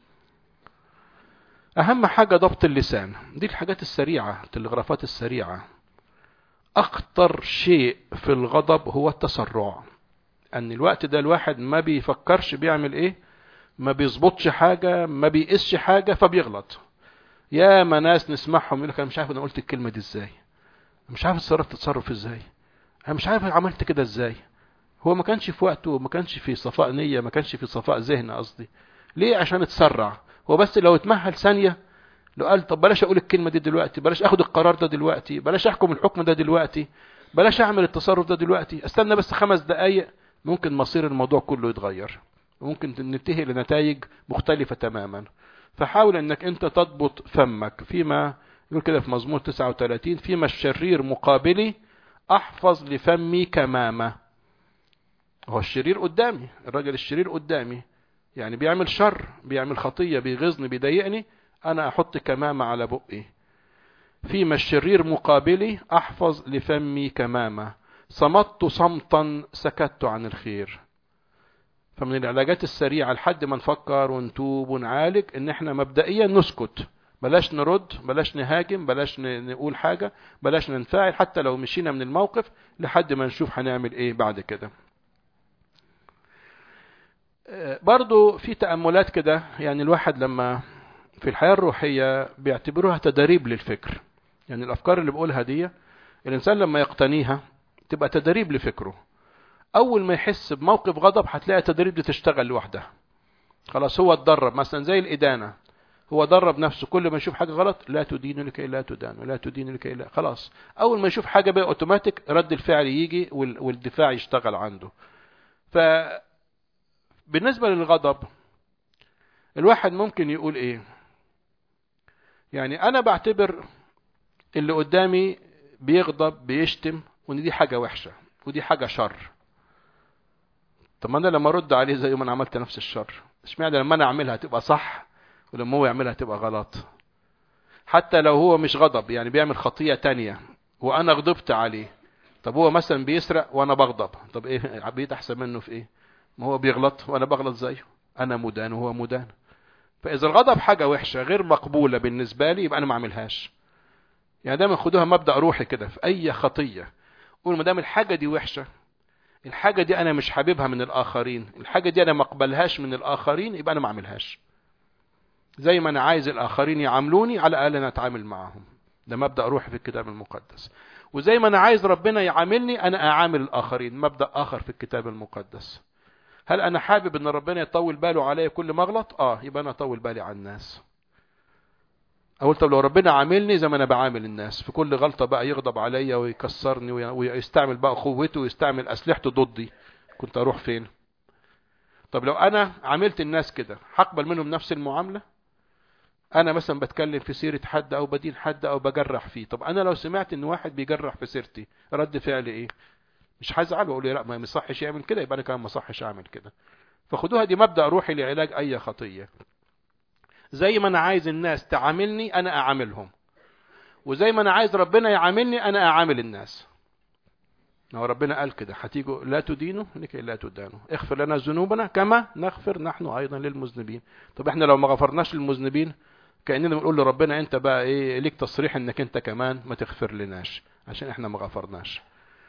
S1: اهم حاجة ضبط اللسان دي الحاجات السريعة التلغرافات السريعة اخطر شيء في الغضب هو التسرع ان الوقت ده الواحد ما بيفكرش بيعمل ايه ما بيظبطش حاجة ما بيقسش حاجة فبيغلط يا ما ناس نسمعهم يقول لك انا مش عارف انا قلت الكلمة دي ازاي مش عارف اتصرف تتصرف ازاي انا مش عارف عملت كده ازاي هو ما كانش في وقته ما كانش في صفاء نية ما كانش في صفاء ذهن قصدي ليه عشان اتسرع هو بس لو اتمهل ثانية لو قال طب بلاش اقول الكلمة دي دلوقتي بلاش اخد القرار ده دلوقتي بلاش احكم الحكم ده دلوقتي بلاش اعمل التصرف ده دلوقتي استنى بس خمس دقايق ممكن مصير الموضوع كله يتغير ممكن ننتهي لنتائج مختلفة تماما فحاول انك انت تضبط فمك فيما يقول كده في مزمور 39 فيما الشرير مقابلي احفظ لفمي كمامة هو الشرير قدامي الراجل الشرير قدامي يعني بيعمل شر بيعمل خطية بيغيظني بيضايقني انا احط كمامة على بقي فيما الشرير مقابلي احفظ لفمي كمامة صمت صمتا سكت عن الخير فمن العلاجات السريعة لحد ما نفكر ونتوب ونعالج ان احنا مبدئيا نسكت بلاش نرد بلاش نهاجم بلاش نقول حاجة بلاش ننفعل حتى لو مشينا من الموقف لحد ما نشوف هنعمل ايه بعد كده برضو في تأملات كده يعني الواحد لما في الحياة الروحية بيعتبروها تدريب للفكر يعني الأفكار اللي بقولها دي الإنسان لما يقتنيها تبقى تدريب لفكره أول ما يحس بموقف غضب هتلاقي التدريب دي تشتغل لوحدها خلاص هو اتدرب مثلا زي الإدانة هو درب نفسه كل ما يشوف حاجة غلط لا تدين لكي لا تدان ولا تدين لكي لا خلاص أول ما يشوف حاجة بقى أوتوماتيك رد الفعل يجي والدفاع يشتغل عنده ف بالنسبة للغضب الواحد ممكن يقول ايه يعني انا بعتبر اللي قدامي بيغضب بيشتم وان دي حاجة وحشة ودي حاجة شر طب ما انا لما ارد عليه زي ما انا عملت نفس الشر اشمعنى لما انا اعملها تبقى صح ولما هو يعملها تبقى غلط حتى لو هو مش غضب يعني بيعمل خطية تانية وانا غضبت عليه طب هو مثلا بيسرق وانا بغضب طب ايه بقيت احسن منه في ايه ما هو بيغلط وانا بغلط زيه انا مدان وهو مدان فاذا الغضب حاجه وحشه غير مقبوله بالنسبه لي يبقى انا ما اعملهاش يعني دايما خدوها مبدا روحي كده في اي خطيه قول ما دام الحاجه دي وحشه الحاجه دي انا مش حاببها من الاخرين الحاجه دي انا ما اقبلهاش من الاخرين يبقى انا ما اعملهاش زي ما انا عايز الاخرين يعاملوني على الاقل انا اتعامل معاهم ده مبدا روحي في الكتاب المقدس وزي ما انا عايز ربنا يعاملني انا اعامل الاخرين مبدا اخر في الكتاب المقدس هل انا حابب ان ربنا يطول باله عليا كل ما اغلط اه يبقى انا اطول بالي على الناس اقول طب لو ربنا عاملني زي ما انا بعامل الناس في كل غلطه بقى يغضب عليا ويكسرني ويستعمل بقى قوته ويستعمل اسلحته ضدي كنت اروح فين طب لو انا عاملت الناس كده هقبل منهم نفس المعامله انا مثلا بتكلم في سيره حد او بدين حد او بجرح فيه طب انا لو سمعت ان واحد بيجرح في سيرتي رد فعلي ايه مش هزعل واقول لا ما يصحش يعمل كده يبقى انا كمان ما صحش اعمل كده فخدوها دي مبدا روحي لعلاج اي خطيه زي ما انا عايز الناس تعاملني انا اعاملهم وزي ما انا عايز ربنا يعاملني انا اعامل الناس هو ربنا قال كده هتيجوا لا تدينوا لكي لا تدانوا اغفر لنا ذنوبنا كما نغفر نحن ايضا للمذنبين طب احنا لو ما غفرناش للمذنبين كاننا بنقول لربنا انت بقى ايه ليك تصريح انك انت كمان ما تغفر لناش عشان احنا ما غفرناش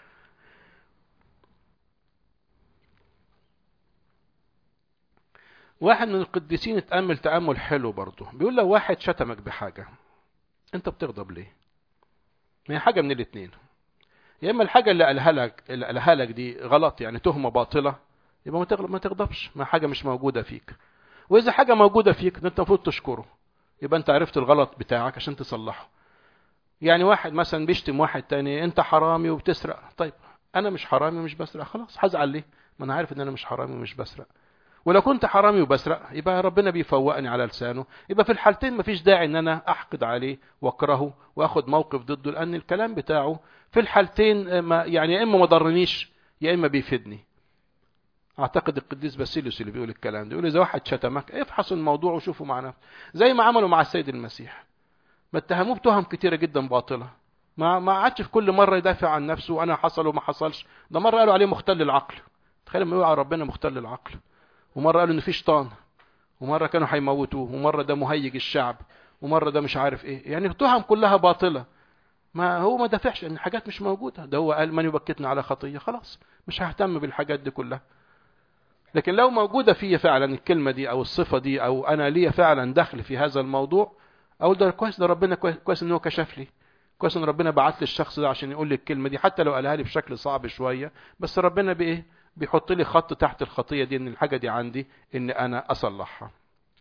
S1: واحد من القديسين اتأمل تأمل حلو برضه بيقول لو واحد شتمك بحاجة انت بتغضب ليه ما هي حاجة من الاتنين يا اما الحاجة اللي قالها لك اللي قالها لك دي غلط يعني تهمة باطلة يبقى ما تغضب ما تغضبش ما حاجة مش موجودة فيك واذا حاجة موجودة فيك انت المفروض تشكره يبقى انت عرفت الغلط بتاعك عشان تصلحه يعني واحد مثلا بيشتم واحد تاني انت حرامي وبتسرق طيب انا مش حرامي ومش بسرق خلاص هزعل ليه ما انا عارف ان انا مش حرامي ومش بسرق ولو كنت حرامي وبسرق يبقى ربنا بيفوقني على لسانه يبقى في الحالتين مفيش داعي ان انا احقد عليه واكرهه واخد موقف ضده لان الكلام بتاعه في الحالتين ما يعني يا اما ما ضرنيش يا اما بيفيدني اعتقد القديس باسيليوس اللي بيقول الكلام ده يقول اذا واحد شتمك افحصوا الموضوع وشوفوا مع نفسك زي ما عملوا مع السيد المسيح ما اتهموه بتهم كتيره جدا باطله ما ما عادش في كل مره يدافع عن نفسه وانا حصل وما حصلش ده مره قالوا عليه مختل العقل تخيل لما يقول على ربنا مختل العقل ومره قالوا ان في شيطان ومره كانوا هيموتوه ومره ده مهيج الشعب ومره ده مش عارف ايه يعني التهم كلها باطله ما هو ما دافعش ان حاجات مش موجوده ده هو قال من يبكتنا على خطيه خلاص مش ههتم بالحاجات دي كلها لكن لو موجوده فيا فعلا الكلمه دي او الصفه دي او انا ليا فعلا دخل في هذا الموضوع اقول ده كويس ده ربنا كويس, كويس ان هو كشف لي كويس ان ربنا بعت لي الشخص ده عشان يقول لي الكلمه دي حتى لو قالها لي بشكل صعب شويه بس ربنا بايه بيحط لي خط تحت الخطيه دي ان الحاجه دي عندي ان انا اصلحها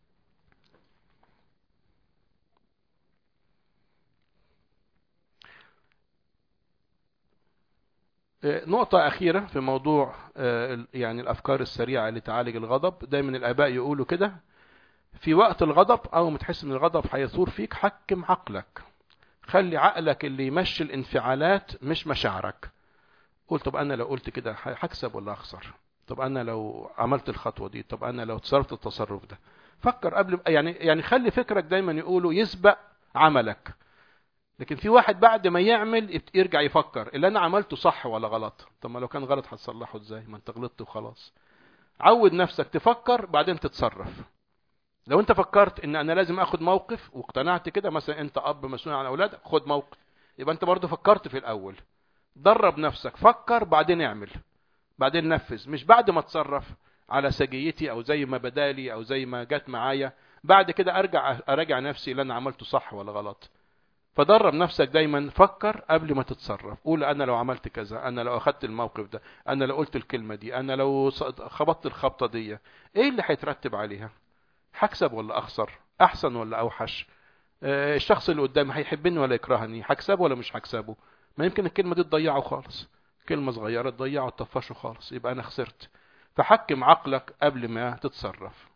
S1: نقطة أخيرة في موضوع يعني الأفكار السريعة اللي تعالج الغضب دايما الآباء يقولوا كده في وقت الغضب أو ما تحس إن الغضب هيثور فيك حكم عقلك خلي عقلك اللي يمشي الانفعالات مش مشاعرك قول طب أنا لو قلت كده هكسب ولا أخسر طب أنا لو عملت الخطوة دي طب أنا لو تصرفت التصرف ده فكر قبل يعني يعني خلي فكرك دايما يقولوا يسبق عملك لكن في واحد بعد ما يعمل يرجع يفكر اللي انا عملته صح ولا غلط طب ما لو كان غلط هتصلحه ازاي ما انت غلطت وخلاص عود نفسك تفكر بعدين تتصرف لو انت فكرت ان انا لازم اخد موقف واقتنعت كده مثلا انت اب مسؤول عن اولادك خد موقف يبقى انت برضه فكرت في الاول درب نفسك فكر بعدين اعمل بعدين نفذ مش بعد ما اتصرف على سجيتي او زي ما بدالي او زي ما جت معايا بعد كده ارجع اراجع نفسي اللي انا عملته صح ولا غلط فدرب نفسك دايما فكر قبل ما تتصرف قول انا لو عملت كذا انا لو اخدت الموقف ده انا لو قلت الكلمه دي انا لو خبطت الخبطه دي ايه اللي هيترتب عليها هكسب ولا اخسر احسن ولا اوحش آه الشخص اللي قدامي هيحبني ولا يكرهني هكسبه ولا مش هكسبه ما يمكن الكلمه دي تضيعه خالص كلمه صغيره تضيعه تطفشه خالص يبقى انا خسرت فحكم عقلك قبل ما تتصرف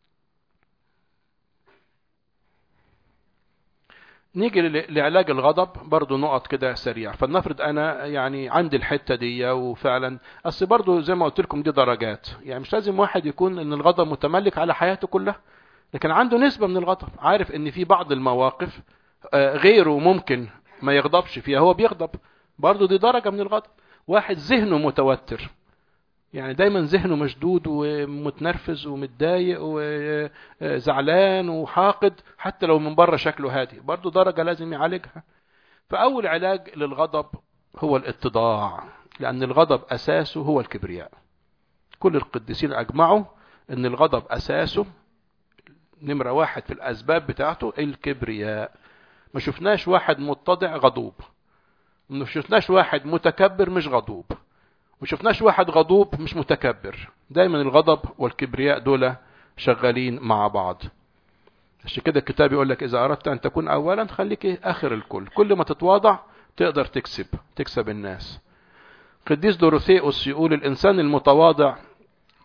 S1: نيجي لعلاج الغضب برضو نقط كده سريع فلنفرض انا يعني عندي الحته دي وفعلا اصل برضو زي ما قلت لكم دي درجات يعني مش لازم واحد يكون ان الغضب متملك على حياته كلها لكن عنده نسبه من الغضب عارف ان في بعض المواقف غيره ممكن ما يغضبش فيها هو بيغضب برضو دي درجه من الغضب واحد ذهنه متوتر يعني دايما ذهنه مشدود ومتنرفز ومتضايق وزعلان وحاقد حتى لو من بره شكله هادي برضه درجة لازم يعالجها فأول علاج للغضب هو الاتضاع لأن الغضب أساسه هو الكبرياء كل القديسين أجمعوا أن الغضب أساسه نمرة واحد في الأسباب بتاعته الكبرياء ما شفناش واحد متضع غضوب ما شفناش واحد متكبر مش غضوب ما شفناش واحد غضوب مش متكبر دايما الغضب والكبرياء دول شغالين مع بعض عشان كده الكتاب يقول لك اذا اردت ان تكون اولا خليك اخر الكل كل ما تتواضع تقدر تكسب تكسب الناس قديس دoroثيوس يقول الانسان المتواضع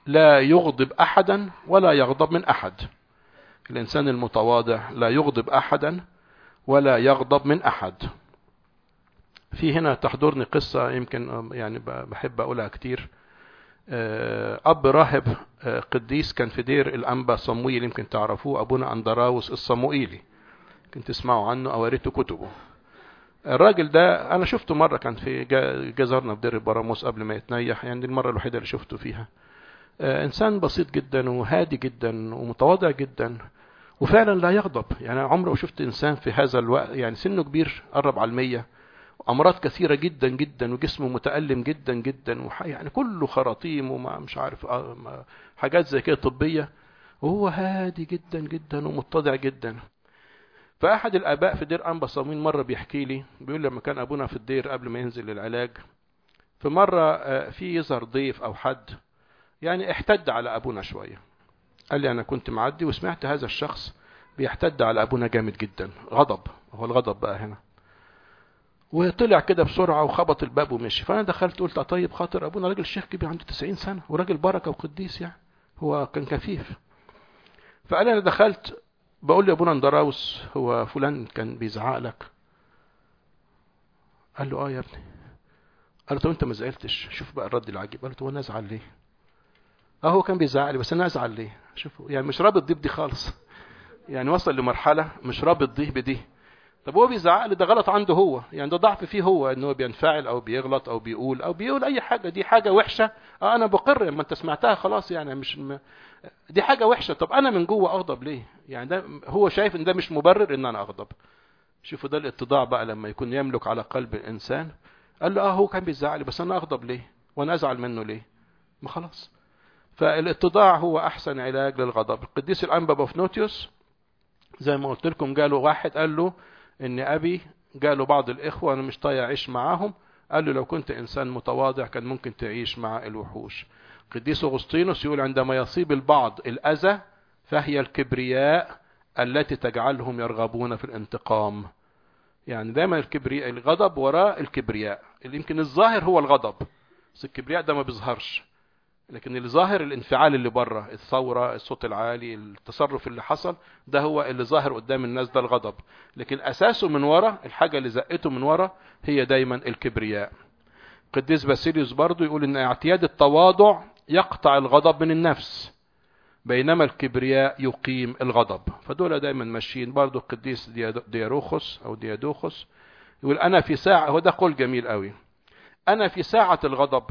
S1: لا يغضب أحدا ولا يغضب من أحد الإنسان المتواضع لا يغضب أحدا ولا يغضب من أحد في هنا تحضرني قصة يمكن يعني بحب أقولها كتير أب راهب قديس كان في دير الأنبا صمويل يمكن تعرفوه أبونا أندراوس الصموئيلي كنت تسمعوا عنه أو قريتوا كتبه الراجل ده أنا شفته مرة كان في جزرنا في دير البراموس قبل ما يتنيح يعني دي المرة الوحيدة اللي شفته فيها إنسان بسيط جدا وهادي جدا ومتواضع جدا وفعلا لا يغضب يعني عمره شفت إنسان في هذا الوقت يعني سنه كبير قرب على المية امراض كثيره جدا جدا وجسمه متالم جدا جدا يعني كله خراطيم وما مش عارف حاجات زي كده طبيه وهو هادي جدا جدا ومتضع جدا فاحد الاباء في دير انبا صمويل مره بيحكي لي بيقول لما كان ابونا في الدير قبل ما ينزل للعلاج في مره في يظهر ضيف او حد يعني احتد على ابونا شويه قال لي انا كنت معدي وسمعت هذا الشخص بيحتد على ابونا جامد جدا غضب هو الغضب بقى هنا وطلع كده بسرعة وخبط الباب ومشي فأنا دخلت قلت طيب خاطر أبونا راجل شيخ كبير عنده 90 سنة وراجل بركة وقديس يعني هو كان كفيف فقال أنا دخلت بقول لي أبونا اندراوس هو فلان كان بيزعق لك قال له اه يا ابني قال له طب انت ما زعلتش شوف بقى الرد العجيب قال له طب انا ازعل ليه اه هو كان بيزعق لي بس انا ازعل ليه شوفوا يعني مش رابط دي بدي خالص يعني وصل لمرحلة مش رابط دي بدي طب هو بيزعق لي ده غلط عنده هو يعني ده ضعف فيه هو ان هو بينفعل او بيغلط او بيقول او بيقول اي حاجه دي حاجه وحشه اه انا بقر لما انت سمعتها خلاص يعني مش م... دي حاجه وحشه طب انا من جوه اغضب ليه يعني ده هو شايف ان ده مش مبرر ان انا اغضب شوفوا ده الاتضاع بقى لما يكون يملك على قلب الانسان قال له اه هو كان بيزعق لي بس انا اغضب ليه وانا ازعل منه ليه ما خلاص فالاتضاع هو احسن علاج للغضب القديس الانبا بوفنوتيوس زي ما قلت لكم جاله واحد قال له ان ابي جاله بعض الاخوة انا مش طايق اعيش معاهم قال له لو كنت انسان متواضع كان ممكن تعيش مع الوحوش قديس اغسطينوس يقول عندما يصيب البعض الاذى فهي الكبرياء التي تجعلهم يرغبون في الانتقام يعني دايما الكبرياء الغضب وراء الكبرياء اللي يمكن الظاهر هو الغضب بس الكبرياء ده ما بيظهرش لكن اللي ظاهر الانفعال اللي بره الثورة الصوت العالي التصرف اللي حصل ده هو اللي ظاهر قدام الناس ده الغضب لكن أساسه من ورا الحاجة اللي زقته من ورا هي دايما الكبرياء قديس باسيليوس برضو يقول ان اعتياد التواضع يقطع الغضب من النفس بينما الكبرياء يقيم الغضب فدول دايما ماشيين برضو القديس دياروخوس او ديادوخوس يقول انا في ساعة هو ده قول جميل قوي انا في ساعة الغضب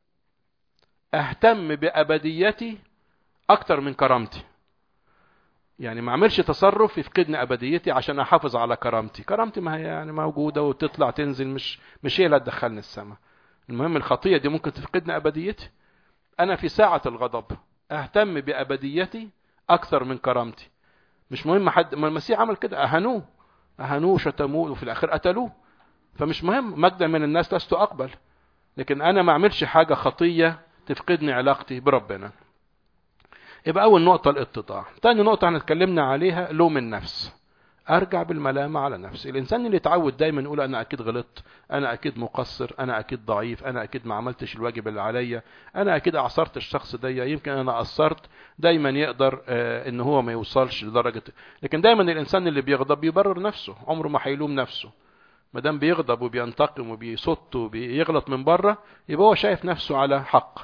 S1: اهتم بابديتي اكتر من كرامتي يعني ما اعملش تصرف يفقدني ابديتي عشان احافظ على كرامتي كرامتي ما هي يعني موجوده وتطلع تنزل مش مش هي اللي هتدخلني السماء المهم الخطيه دي ممكن تفقدني ابديتي انا في ساعه الغضب اهتم بابديتي اكثر من كرامتي مش مهم حد ما المسيح عمل كده اهانوه اهانوه شتموه وفي الاخر قتلوه فمش مهم مجدا من الناس لست اقبل لكن انا ما اعملش حاجه خطيه تفقدني علاقتي بربنا يبقى أول نقطة الاتضاع تاني نقطة احنا اتكلمنا عليها لوم النفس أرجع بالملامة على نفسي الإنسان اللي يتعود دايما يقول أنا أكيد غلطت أنا أكيد مقصر أنا أكيد ضعيف أنا أكيد ما عملتش الواجب اللي عليا أنا أكيد أعصرت الشخص ده يمكن أنا قصرت دايما يقدر آه إن هو ما يوصلش لدرجة لكن دايما الإنسان اللي بيغضب بيبرر نفسه عمره ما هيلوم نفسه ما دام بيغضب وبينتقم وبيصط وبيغلط من بره يبقى هو شايف نفسه على حق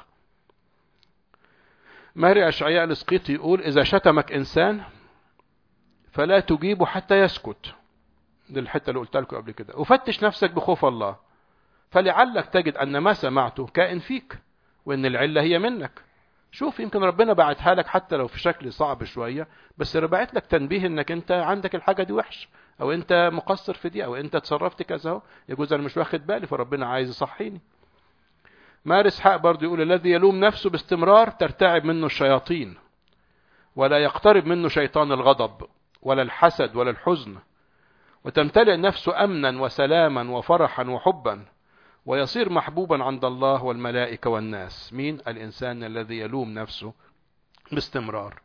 S1: ماري أشعياء الاسقيطي يقول إذا شتمك إنسان فلا تجيبه حتى يسكت دي الحتة اللي قلت لكم قبل كده وفتش نفسك بخوف الله فلعلك تجد أن ما سمعته كائن فيك وأن العلة هي منك شوف يمكن ربنا بعتها لك حتى لو في شكل صعب شوية بس بعت لك تنبيه انك انت عندك الحاجة دي وحش او انت مقصر في دي او انت تصرفت كذا اهو يجوز انا مش واخد بالي فربنا عايز يصحيني مارس حق برضه يقول الذي يلوم نفسه باستمرار ترتعب منه الشياطين ولا يقترب منه شيطان الغضب ولا الحسد ولا الحزن وتمتلئ نفسه امنا وسلاما وفرحا وحبا ويصير محبوبا عند الله والملائكة والناس مين الإنسان الذي يلوم نفسه باستمرار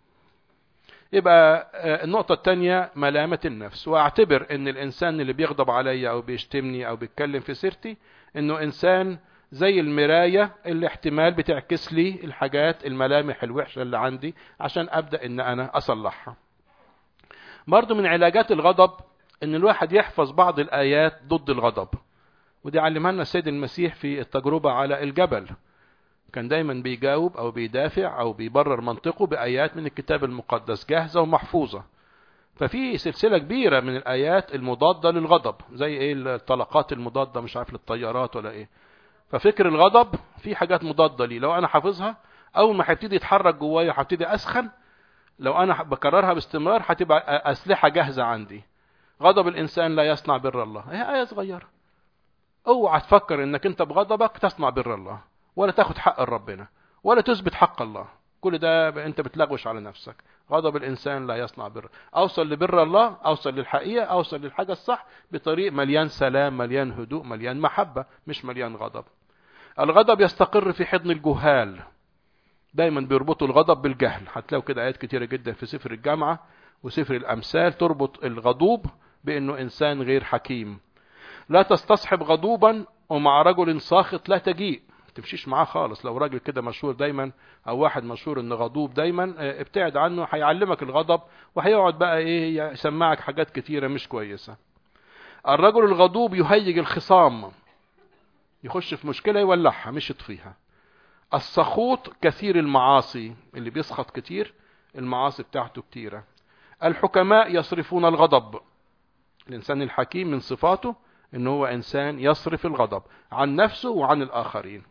S1: يبقى النقطة الثانية ملامة النفس واعتبر ان الانسان اللي بيغضب عليا او بيشتمني او بيتكلم في سيرتي انه انسان زي المراية اللي احتمال بتعكس لي الحاجات الملامح الوحشة اللي عندي عشان ابدأ ان انا اصلحها برضو من علاجات الغضب ان الواحد يحفظ بعض الايات ضد الغضب ودي علمها لنا السيد المسيح في التجربة على الجبل كان دايما بيجاوب او بيدافع او بيبرر منطقه بايات من الكتاب المقدس جاهزة ومحفوظة ففي سلسلة كبيرة من الآيات المضادة للغضب زي ايه الطلقات المضادة مش عارف للطيارات ولا ايه ففكر الغضب في حاجات مضادة ليه لو انا حافظها اول ما هيبتدي يتحرك جوايا هبتدي اسخن لو انا بكررها باستمرار هتبقى اسلحة جاهزة عندي غضب الانسان لا يصنع بر الله هي آية صغيرة اوعى تفكر انك انت بغضبك تصنع بر الله ولا تاخد حق ربنا ولا تثبت حق الله كل ده انت بتلغوش على نفسك غضب الانسان لا يصنع بر اوصل لبر الله اوصل للحقيقه اوصل للحاجه الصح بطريق مليان سلام مليان هدوء مليان محبه مش مليان غضب الغضب يستقر في حضن الجهال دايما بيربطوا الغضب بالجهل هتلاقوا كده ايات كتيره جدا في سفر الجامعه وسفر الامثال تربط الغضوب بانه انسان غير حكيم لا تستصحب غضوبا ومع رجل ساخط لا تجيء تمشيش معاه خالص لو راجل كده مشهور دايما او واحد مشهور انه غضوب دايما ابتعد عنه هيعلمك الغضب وهيقعد بقى ايه يسمعك حاجات كتيره مش كويسه الرجل الغضوب يهيج الخصام يخش في مشكله يولعها مش يطفيها السخوط كثير المعاصي اللي بيسخط كتير المعاصي بتاعته كتيره الحكماء يصرفون الغضب الانسان الحكيم من صفاته ان هو انسان يصرف الغضب عن نفسه وعن الاخرين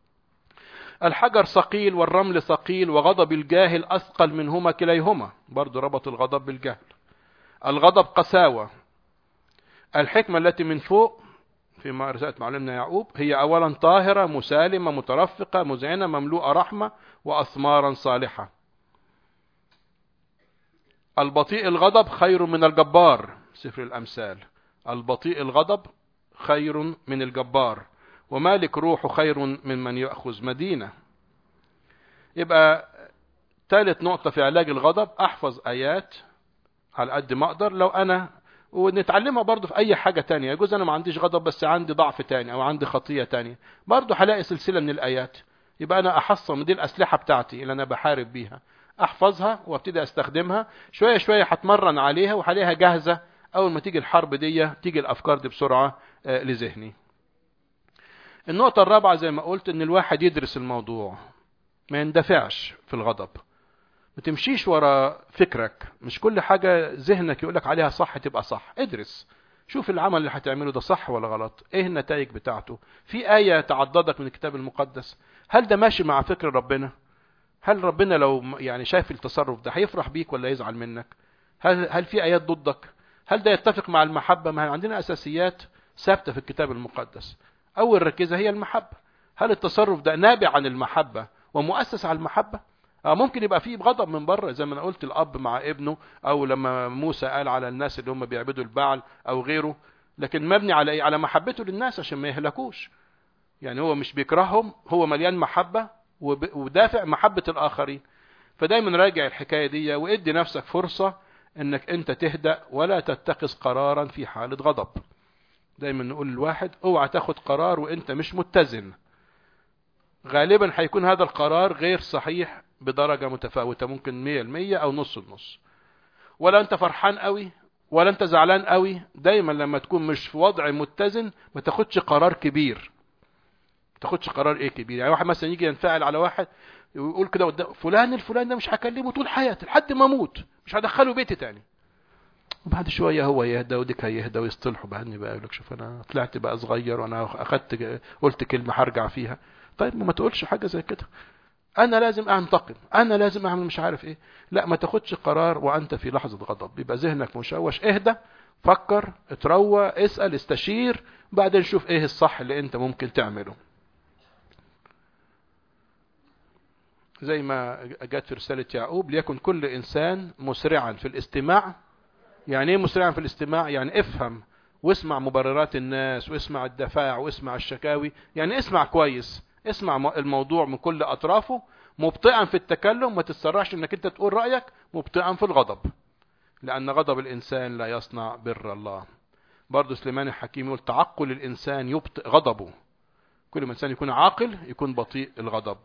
S1: الحجر ثقيل والرمل ثقيل وغضب الجاهل اثقل منهما كليهما برضو ربط الغضب بالجهل الغضب قساوة الحكمة التي من فوق في رسالة معلمنا يعقوب هي اولا طاهرة مسالمة مترفقة مذعنة مملوءة رحمة واثمارا صالحة البطيء الغضب خير من الجبار سفر الامثال البطيء الغضب خير من الجبار ومالك روحه خير من من يأخذ مدينة يبقى ثالث نقطة في علاج الغضب أحفظ آيات على قد ما أقدر لو أنا ونتعلمها برضو في أي حاجة تانية يجوز أنا ما عنديش غضب بس عندي ضعف تاني أو عندي خطية تانية برضو هلاقي سلسلة من الآيات يبقى أنا أحصن دي الأسلحة بتاعتي اللي أنا بحارب بيها أحفظها وابتدي أستخدمها شوية شوية هتمرن عليها وهلاقيها جاهزة أول ما تيجي الحرب دي تيجي الأفكار دي بسرعة لذهني النقطة الرابعة زي ما قلت ان الواحد يدرس الموضوع ما يندفعش في الغضب ما تمشيش ورا فكرك مش كل حاجة ذهنك يقولك عليها صح تبقى صح ادرس شوف العمل اللي هتعمله ده صح ولا غلط ايه النتائج بتاعته في آية تعضدك من الكتاب المقدس هل ده ماشي مع فكر ربنا هل ربنا لو يعني شايف التصرف ده هيفرح بيك ولا يزعل منك هل, هل في آيات ضدك هل ده يتفق مع المحبة ما عندنا أساسيات ثابتة في الكتاب المقدس أول ركيزة هي المحبة هل التصرف ده نابع عن المحبة ومؤسس على المحبة ممكن يبقى فيه غضب من بره زي ما انا قلت الاب مع ابنه او لما موسى قال على الناس اللي هم بيعبدوا البعل او غيره لكن مبني على ايه على محبته للناس عشان ما يهلكوش يعني هو مش بيكرههم هو مليان محبة ودافع محبة الاخرين فدايما راجع الحكاية دي وادي نفسك فرصة انك انت تهدأ ولا تتخذ قرارا في حالة غضب دايما نقول للواحد اوعى تاخد قرار وانت مش متزن غالبا هيكون هذا القرار غير صحيح بدرجة متفاوتة ممكن مية المية او نص النص ولا انت فرحان قوي ولا انت زعلان قوي دايما لما تكون مش في وضع متزن ما تاخدش قرار كبير ما تاخدش قرار ايه كبير يعني واحد مثلا يجي ينفعل على واحد ويقول كده قدام فلان الفلان ده مش هكلمه طول حياتي لحد ما اموت مش هدخله بيتي تاني وبعد شويه هو يهدى وديك هيهدى ويصطلحوا بعدني بقى يقول لك شوف انا طلعت بقى صغير وانا اخدت قلت كلمه هرجع فيها طيب ما تقولش حاجه زي كده انا لازم انتقم انا لازم اعمل مش عارف ايه لا ما تاخدش قرار وانت في لحظه غضب بيبقى ذهنك مشوش اهدى فكر اتروى اسال استشير بعدين شوف ايه الصح اللي انت ممكن تعمله زي ما جت في رسالة يعقوب ليكن كل إنسان مسرعا في الاستماع يعني ايه مسرعا في الاستماع يعني افهم واسمع مبررات الناس واسمع الدفاع واسمع الشكاوي يعني اسمع كويس اسمع الموضوع من كل أطرافه مبطئا في التكلم ما تتسرعش انك انت تقول رأيك مبطئا في الغضب لأن غضب الإنسان لا يصنع بر الله برضو سليمان الحكيم يقول تعقل الإنسان يبطئ غضبه كل ما الانسان يكون عاقل يكون بطيء الغضب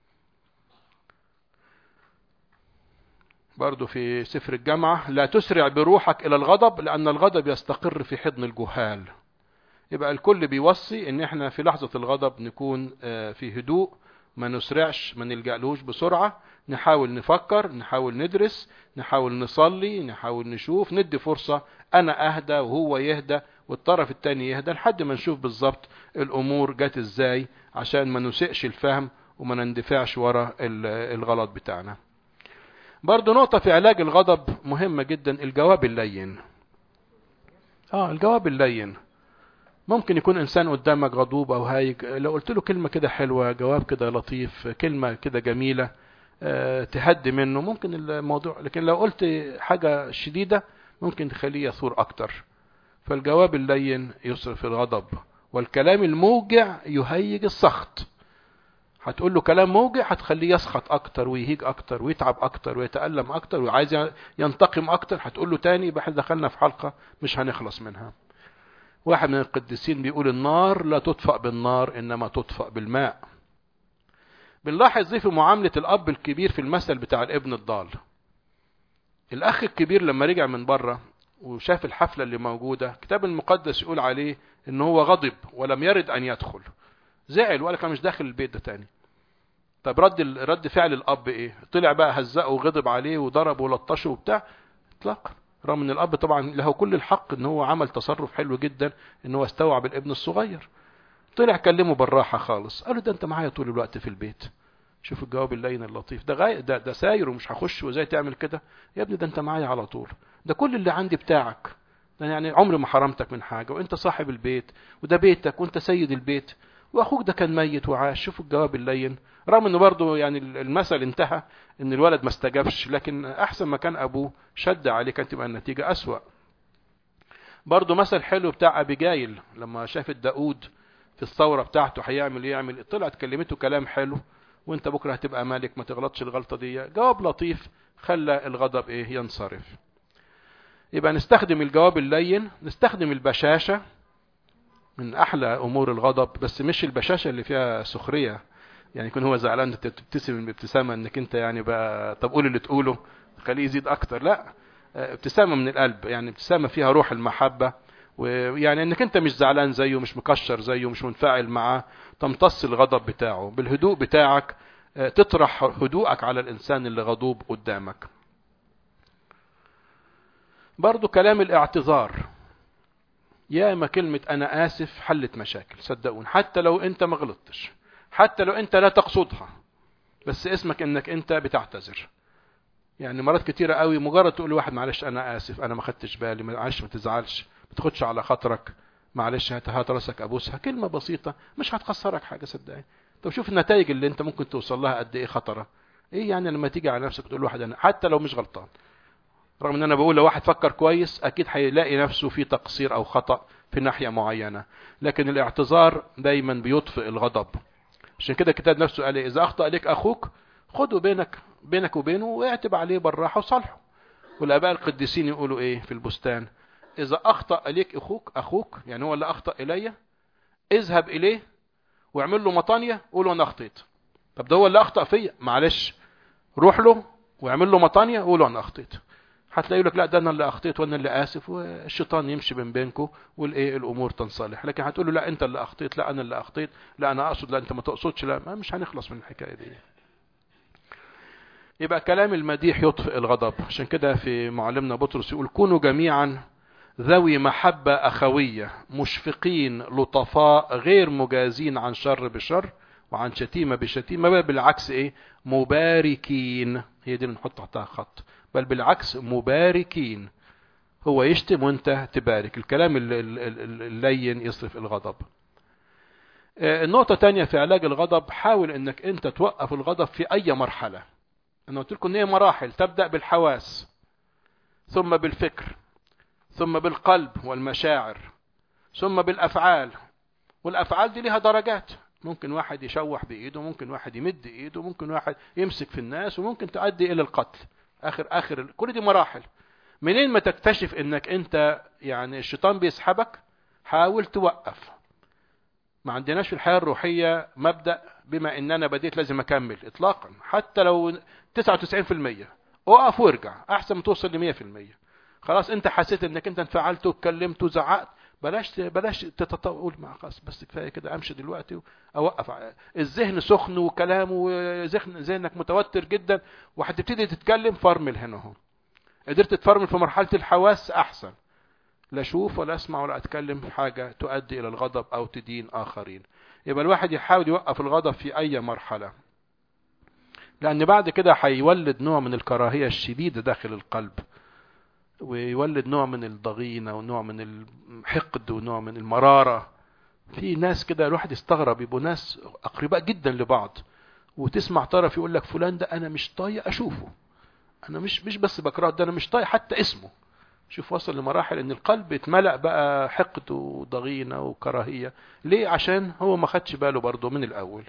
S1: برضو في سفر الجامعة لا تسرع بروحك إلى الغضب لأن الغضب يستقر في حضن الجهال يبقى الكل بيوصي ان احنا في لحظة الغضب نكون في هدوء ما نسرعش ما نلجألوش بسرعة نحاول نفكر نحاول ندرس نحاول نصلي نحاول نشوف ندي فرصة انا اهدى وهو يهدى والطرف التاني يهدى لحد ما نشوف بالظبط الامور جت ازاي عشان ما نسئش الفهم وما نندفعش ورا الغلط بتاعنا برضو نقطة في علاج الغضب مهمة جدا الجواب اللين اه الجواب اللين ممكن يكون انسان قدامك غضوب او هايج لو قلت له كلمة كده حلوة جواب كده لطيف كلمة كده جميلة أه تهدي منه ممكن الموضوع لكن لو قلت حاجة شديدة ممكن تخليه يثور اكتر فالجواب اللين يصرف الغضب والكلام الموجع يهيج السخط هتقول له كلام موجع هتخليه يسخط اكتر ويهيج اكتر ويتعب اكتر ويتألم اكتر وعايز ينتقم اكتر هتقول له تاني يبقى احنا دخلنا في حلقة مش هنخلص منها واحد من القديسين بيقول النار لا تطفأ بالنار انما تطفأ بالماء بنلاحظ دي في معاملة الاب الكبير في المثل بتاع الابن الضال الاخ الكبير لما رجع من بره وشاف الحفلة اللي موجودة الكتاب المقدس يقول عليه ان هو غضب ولم يرد ان يدخل زعل وقال انا مش داخل البيت ده تاني طب رد رد فعل الاب ايه طلع بقى هزقه وغضب عليه وضربه ولطشه وبتاع اطلاقا رغم ان الاب طبعا له كل الحق ان هو عمل تصرف حلو جدا ان هو استوعب الابن الصغير طلع كلمه بالراحه خالص قال له ده انت معايا طول الوقت في البيت شوف الجواب اللين اللطيف ده غاية ده ده ساير ومش هخش وازاي تعمل كده يا ابني ده انت معايا على طول ده كل اللي عندي بتاعك ده يعني عمري ما حرمتك من حاجه وانت صاحب البيت وده بيتك وانت سيد البيت واخوك ده كان ميت وعاش شوفوا الجواب اللين رغم انه برضه يعني المثل انتهى ان الولد ما استجابش لكن احسن ما كان ابوه شد عليه كانت تبقى النتيجه اسوا برضه مثل حلو بتاع ابيجايل لما شافت داود في الثوره بتاعته هيعمل ايه يعمل طلعت كلمته كلام حلو وانت بكره هتبقى مالك ما تغلطش الغلطه دي جواب لطيف خلى الغضب ايه ينصرف يبقى نستخدم الجواب اللين نستخدم البشاشه من احلى امور الغضب بس مش البشاشه اللي فيها سخريه يعني يكون هو زعلان انت تبتسم بابتسامه انك انت يعني بقى طب قول اللي تقوله خليه يزيد اكتر لا ابتسامه من القلب يعني ابتسامه فيها روح المحبه ويعني انك انت مش زعلان زيه مش مكشر زيه مش منفعل معاه تمتص الغضب بتاعه بالهدوء بتاعك تطرح هدوءك على الانسان اللي غضوب قدامك برضو كلام الاعتذار يا اما كلمة انا اسف حلت مشاكل صدقون حتى لو انت ما غلطتش حتى لو انت لا تقصدها بس اسمك انك انت بتعتذر يعني مرات كتيرة قوي مجرد تقول لواحد معلش انا اسف انا ما خدتش بالي معلش ما تزعلش ما تاخدش على خاطرك معلش هات هات راسك ابوسها كلمة بسيطة مش هتخسرك حاجة صدقني طب شوف النتائج اللي انت ممكن توصل لها قد ايه خطرة ايه يعني لما تيجي على نفسك تقول لواحد انا حتى لو مش غلطان رغم ان انا بقول لو واحد فكر كويس اكيد هيلاقي نفسه في تقصير او خطأ في ناحية معينة لكن الاعتذار دايما بيطفئ الغضب عشان كده الكتاب نفسه قال اذا اخطأ لك اخوك خده بينك بينك وبينه واعتب عليه بالراحة وصالحه والاباء القديسين يقولوا ايه في البستان اذا اخطأ اليك اخوك اخوك يعني هو اللي اخطأ الي اذهب اليه واعمل له مطانية قول له انا اخطيت طب ده هو اللي اخطأ فيا معلش روح له واعمل له مطانية قول له انا اخطيت هتلاقي يقول لك لا ده انا اللي اخطيت وانا اللي اسف والشيطان يمشي بين بينكم والايه الامور تنصلح لكن هتقول له لا انت اللي اخطيت لا انا اللي اخطيت لا انا اقصد لا انت ما تقصدش لا ما مش هنخلص من الحكايه دي يبقى كلام المديح يطفئ الغضب عشان كده في معلمنا بطرس يقول كونوا جميعا ذوي محبة أخوية مشفقين لطفاء غير مجازين عن شر بشر وعن شتيمة بشتيمة بل بالعكس ايه مباركين هي دي اللي نحط تحتها خط بل بالعكس مباركين هو يشتم وانت تبارك الكلام اللين يصرف الغضب النقطة تانية في علاج الغضب حاول انك انت توقف الغضب في اي مرحلة انا قلت لكم ان هي مراحل تبدأ بالحواس ثم بالفكر ثم بالقلب والمشاعر ثم بالافعال والافعال دي لها درجات ممكن واحد يشوح بايده ممكن واحد يمد ايده ممكن واحد يمسك في الناس وممكن تؤدي الى القتل اخر اخر كل دي مراحل منين ما تكتشف انك انت يعني الشيطان بيسحبك حاول توقف ما عندناش في الحياة الروحية مبدأ بما ان انا بديت لازم اكمل اطلاقا حتى لو 99% اقف وارجع احسن ما توصل ل 100% خلاص انت حسيت انك انت انفعلت واتكلمت وزعقت بلاش بلاش تتطول مع خلاص بس كفايه كده امشي دلوقتي اوقف الذهن سخن وكلام وذهن ذهنك متوتر جدا وهتبتدي تتكلم فرمل هنا اهو قدرت تفرمل في مرحله الحواس احسن لا اشوف ولا اسمع ولا اتكلم حاجه تؤدي الى الغضب او تدين اخرين يبقى الواحد يحاول يوقف الغضب في اي مرحله لان بعد كده هيولد نوع من الكراهيه الشديده داخل القلب ويولد نوع من الضغينة ونوع من الحقد ونوع من المرارة في ناس كده الواحد يستغرب يبقوا ناس أقرباء جدا لبعض وتسمع طرف يقول لك فلان ده أنا مش طايق أشوفه أنا مش مش بس بكرهه ده أنا مش طايق حتى اسمه شوف وصل لمراحل ان القلب اتملأ بقى حقد وضغينة وكراهية ليه عشان هو ما خدش باله برضه من الاول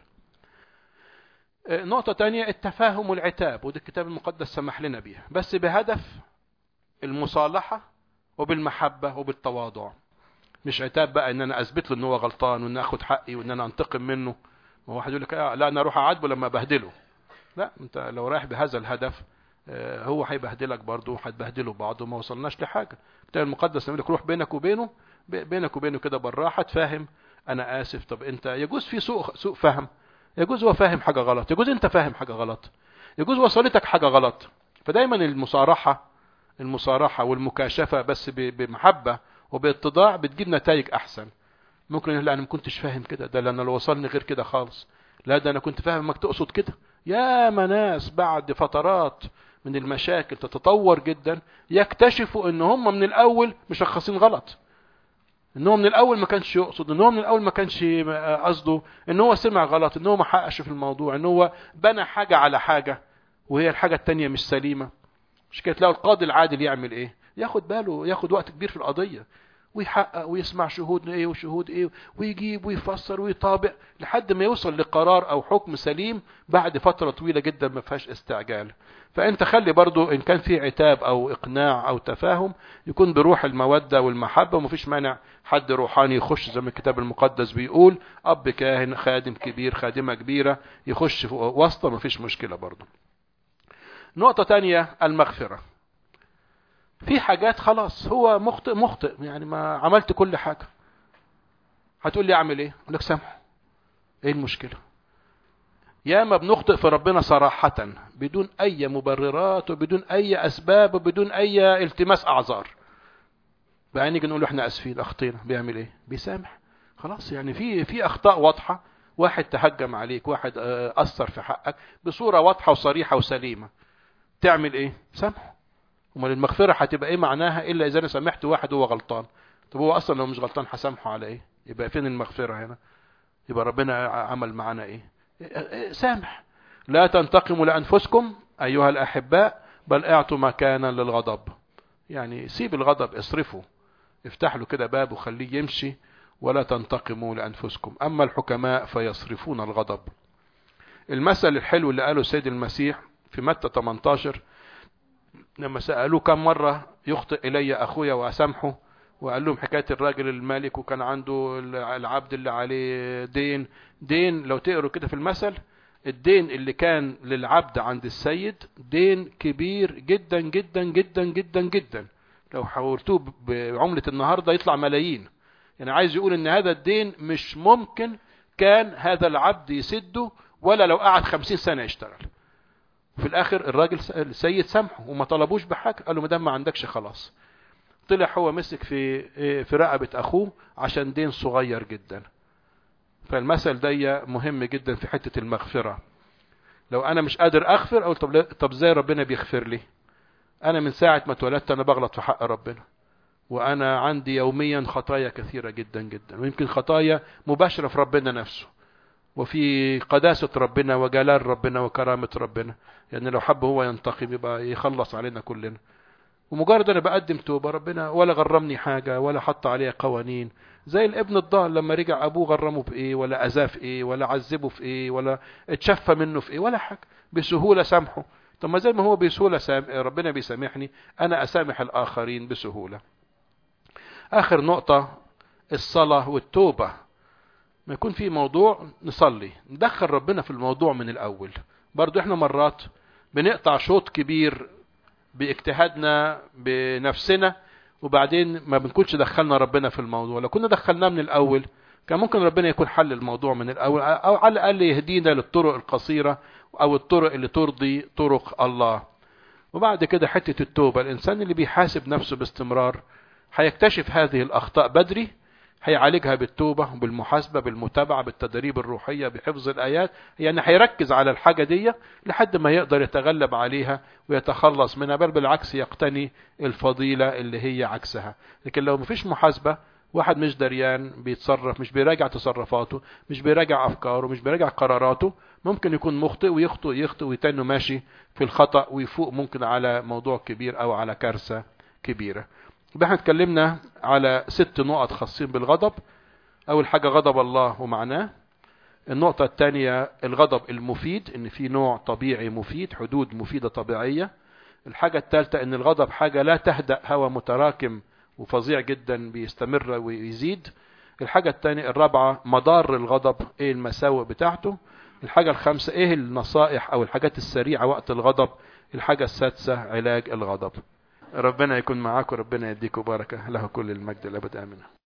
S1: نقطة تانية التفاهم والعتاب وده الكتاب المقدس سمح لنا بيها بس بهدف المصالحة وبالمحبة وبالتواضع مش عتاب بقى ان انا اثبت له ان هو غلطان وان اخد حقي وان انا انتقم منه ما هو واحد يقول لك لا انا اروح اعاتبه لما ابهدله لا انت لو رايح بهذا الهدف هو هيبهدلك برضه وهتبهدلوا بعض وما وصلناش لحاجه الكتاب المقدس يقول لك روح بينك وبينه بينك وبينه كده بالراحه تفهم انا اسف طب انت يجوز في سوء سوء فهم يجوز هو فاهم حاجه غلط يجوز انت فاهم حاجه غلط يجوز وصلتك حاجه غلط فدايما المصارحه المصارحة والمكاشفة بس بمحبة وباتضاع بتجيب نتائج أحسن ممكن لا أنا ما كنتش فاهم كده ده لأن لو وصلني غير كده خالص لا ده أنا كنت فاهم انك تقصد كده يا ناس بعد فترات من المشاكل تتطور جدا يكتشفوا ان هم من الاول مشخصين غلط ان هو من الاول ما كانش يقصد ان هو من الاول ما كانش قصده ان هو سمع غلط ان هو ما حققش في الموضوع ان هو بنى حاجة على حاجة وهي الحاجة التانية مش سليمة مش كده تلاقوا القاضي العادل يعمل ايه ياخد باله ياخد وقت كبير في القضية ويحقق ويسمع شهود ايه وشهود ايه ويجيب ويفسر ويطابق لحد ما يوصل لقرار او حكم سليم بعد فترة طويلة جدا ما فيهاش استعجال فانت خلي برضو ان كان في عتاب او اقناع او تفاهم يكون بروح المودة والمحبة ومفيش مانع حد روحاني يخش زي ما الكتاب المقدس بيقول اب كاهن خادم كبير خادمة كبيرة يخش في وسطه مفيش مشكلة برضو نقطة تانية المغفرة في حاجات خلاص هو مخطئ مخطئ يعني ما عملت كل حاجة هتقول لي اعمل ايه اقول لك سامحه ايه المشكلة ياما بنخطئ في ربنا صراحة بدون اي مبررات وبدون اي اسباب وبدون اي التماس اعذار بقى نيجي نقول له احنا اسفين اخطينا بيعمل ايه بيسامح خلاص يعني في في اخطاء واضحة واحد تهجم عليك واحد اثر في حقك بصورة واضحة وصريحة وسليمة تعمل ايه سامحه امال المغفرة هتبقى ايه معناها الا اذا انا سامحت واحد هو غلطان طب هو اصلا لو مش غلطان هسامحه على ايه يبقى فين المغفرة هنا يبقى ربنا عمل معانا ايه سامح لا تنتقموا لانفسكم ايها الاحباء بل اعطوا مكانا للغضب يعني سيب الغضب اصرفه افتح له كده باب وخليه يمشي ولا تنتقموا لانفسكم اما الحكماء فيصرفون الغضب المثل الحلو اللي قاله سيد المسيح في متى 18 لما سألوه كم مرة يخطئ إلي أخويا وأسامحه وقال لهم حكاية الراجل المالك وكان عنده العبد اللي عليه دين دين لو تقروا كده في المثل الدين اللي كان للعبد عند السيد دين كبير جدا جدا جدا جدا جدا لو حولتوه بعملة النهاردة يطلع ملايين يعني عايز يقول ان هذا الدين مش ممكن كان هذا العبد يسده ولا لو قعد خمسين سنة يشتغل في الاخر الراجل السيد سامحه وما طلبوش بحاجه قال له ما دام ما عندكش خلاص طلع هو مسك في في رقبه اخوه عشان دين صغير جدا فالمثل ده مهم جدا في حته المغفره لو انا مش قادر اغفر اقول طب طب ازاي ربنا بيغفر لي انا من ساعه ما اتولدت انا بغلط في حق ربنا وانا عندي يوميا خطايا كثيره جدا جدا ويمكن خطايا مباشره في ربنا نفسه وفي قداسة ربنا وجلال ربنا وكرامة ربنا يعني لو حب هو ينتقم يبقى يخلص علينا كلنا ومجرد انا بقدم توبة ربنا ولا غرمني حاجة ولا حط عليها قوانين زي الابن الضال لما رجع ابوه غرمه بايه ولا اذاه في ايه ولا عذبه في ايه ولا اتشفى منه في ايه ولا حاجة بسهولة سامحه طب ما زي ما هو بسهولة سام... ربنا بيسامحني انا اسامح الاخرين بسهولة اخر نقطة الصلاة والتوبة ما يكون في موضوع نصلي ندخل ربنا في الموضوع من الاول برضو احنا مرات بنقطع شوط كبير باجتهادنا بنفسنا وبعدين ما بنكونش دخلنا ربنا في الموضوع لو كنا دخلناه من الاول كان ممكن ربنا يكون حل الموضوع من الاول او على الاقل يهدينا للطرق القصيره او الطرق اللي ترضي طرق الله وبعد كده حته التوبه الانسان اللي بيحاسب نفسه باستمرار هيكتشف هذه الاخطاء بدري هيعالجها بالتوبة بالمحاسبة بالمتابعة بالتدريب الروحية بحفظ الآيات يعني هيركز على الحاجة دي لحد ما يقدر يتغلب عليها ويتخلص منها بل بالعكس يقتني الفضيلة اللي هي عكسها لكن لو مفيش محاسبة واحد مش دريان بيتصرف مش بيراجع تصرفاته مش بيراجع أفكاره مش بيراجع قراراته ممكن يكون مخطئ ويخطئ يخطئ ويتنه ماشي في الخطأ ويفوق ممكن على موضوع كبير أو على كارثة كبيرة يبقى احنا اتكلمنا على ست نقط خاصين بالغضب اول حاجة غضب الله ومعناه النقطة الثانية الغضب المفيد ان في نوع طبيعي مفيد حدود مفيدة طبيعية الحاجة الثالثة ان الغضب حاجة لا تهدأ هوى متراكم وفظيع جدا بيستمر ويزيد الحاجة الثانية الرابعة مضار الغضب ايه المساوئ بتاعته الحاجة الخامسة ايه النصائح او الحاجات السريعة وقت الغضب الحاجة السادسة علاج الغضب ربنا يكون معاكم ربنا يديكم بركة له كل المجد الأبد آمين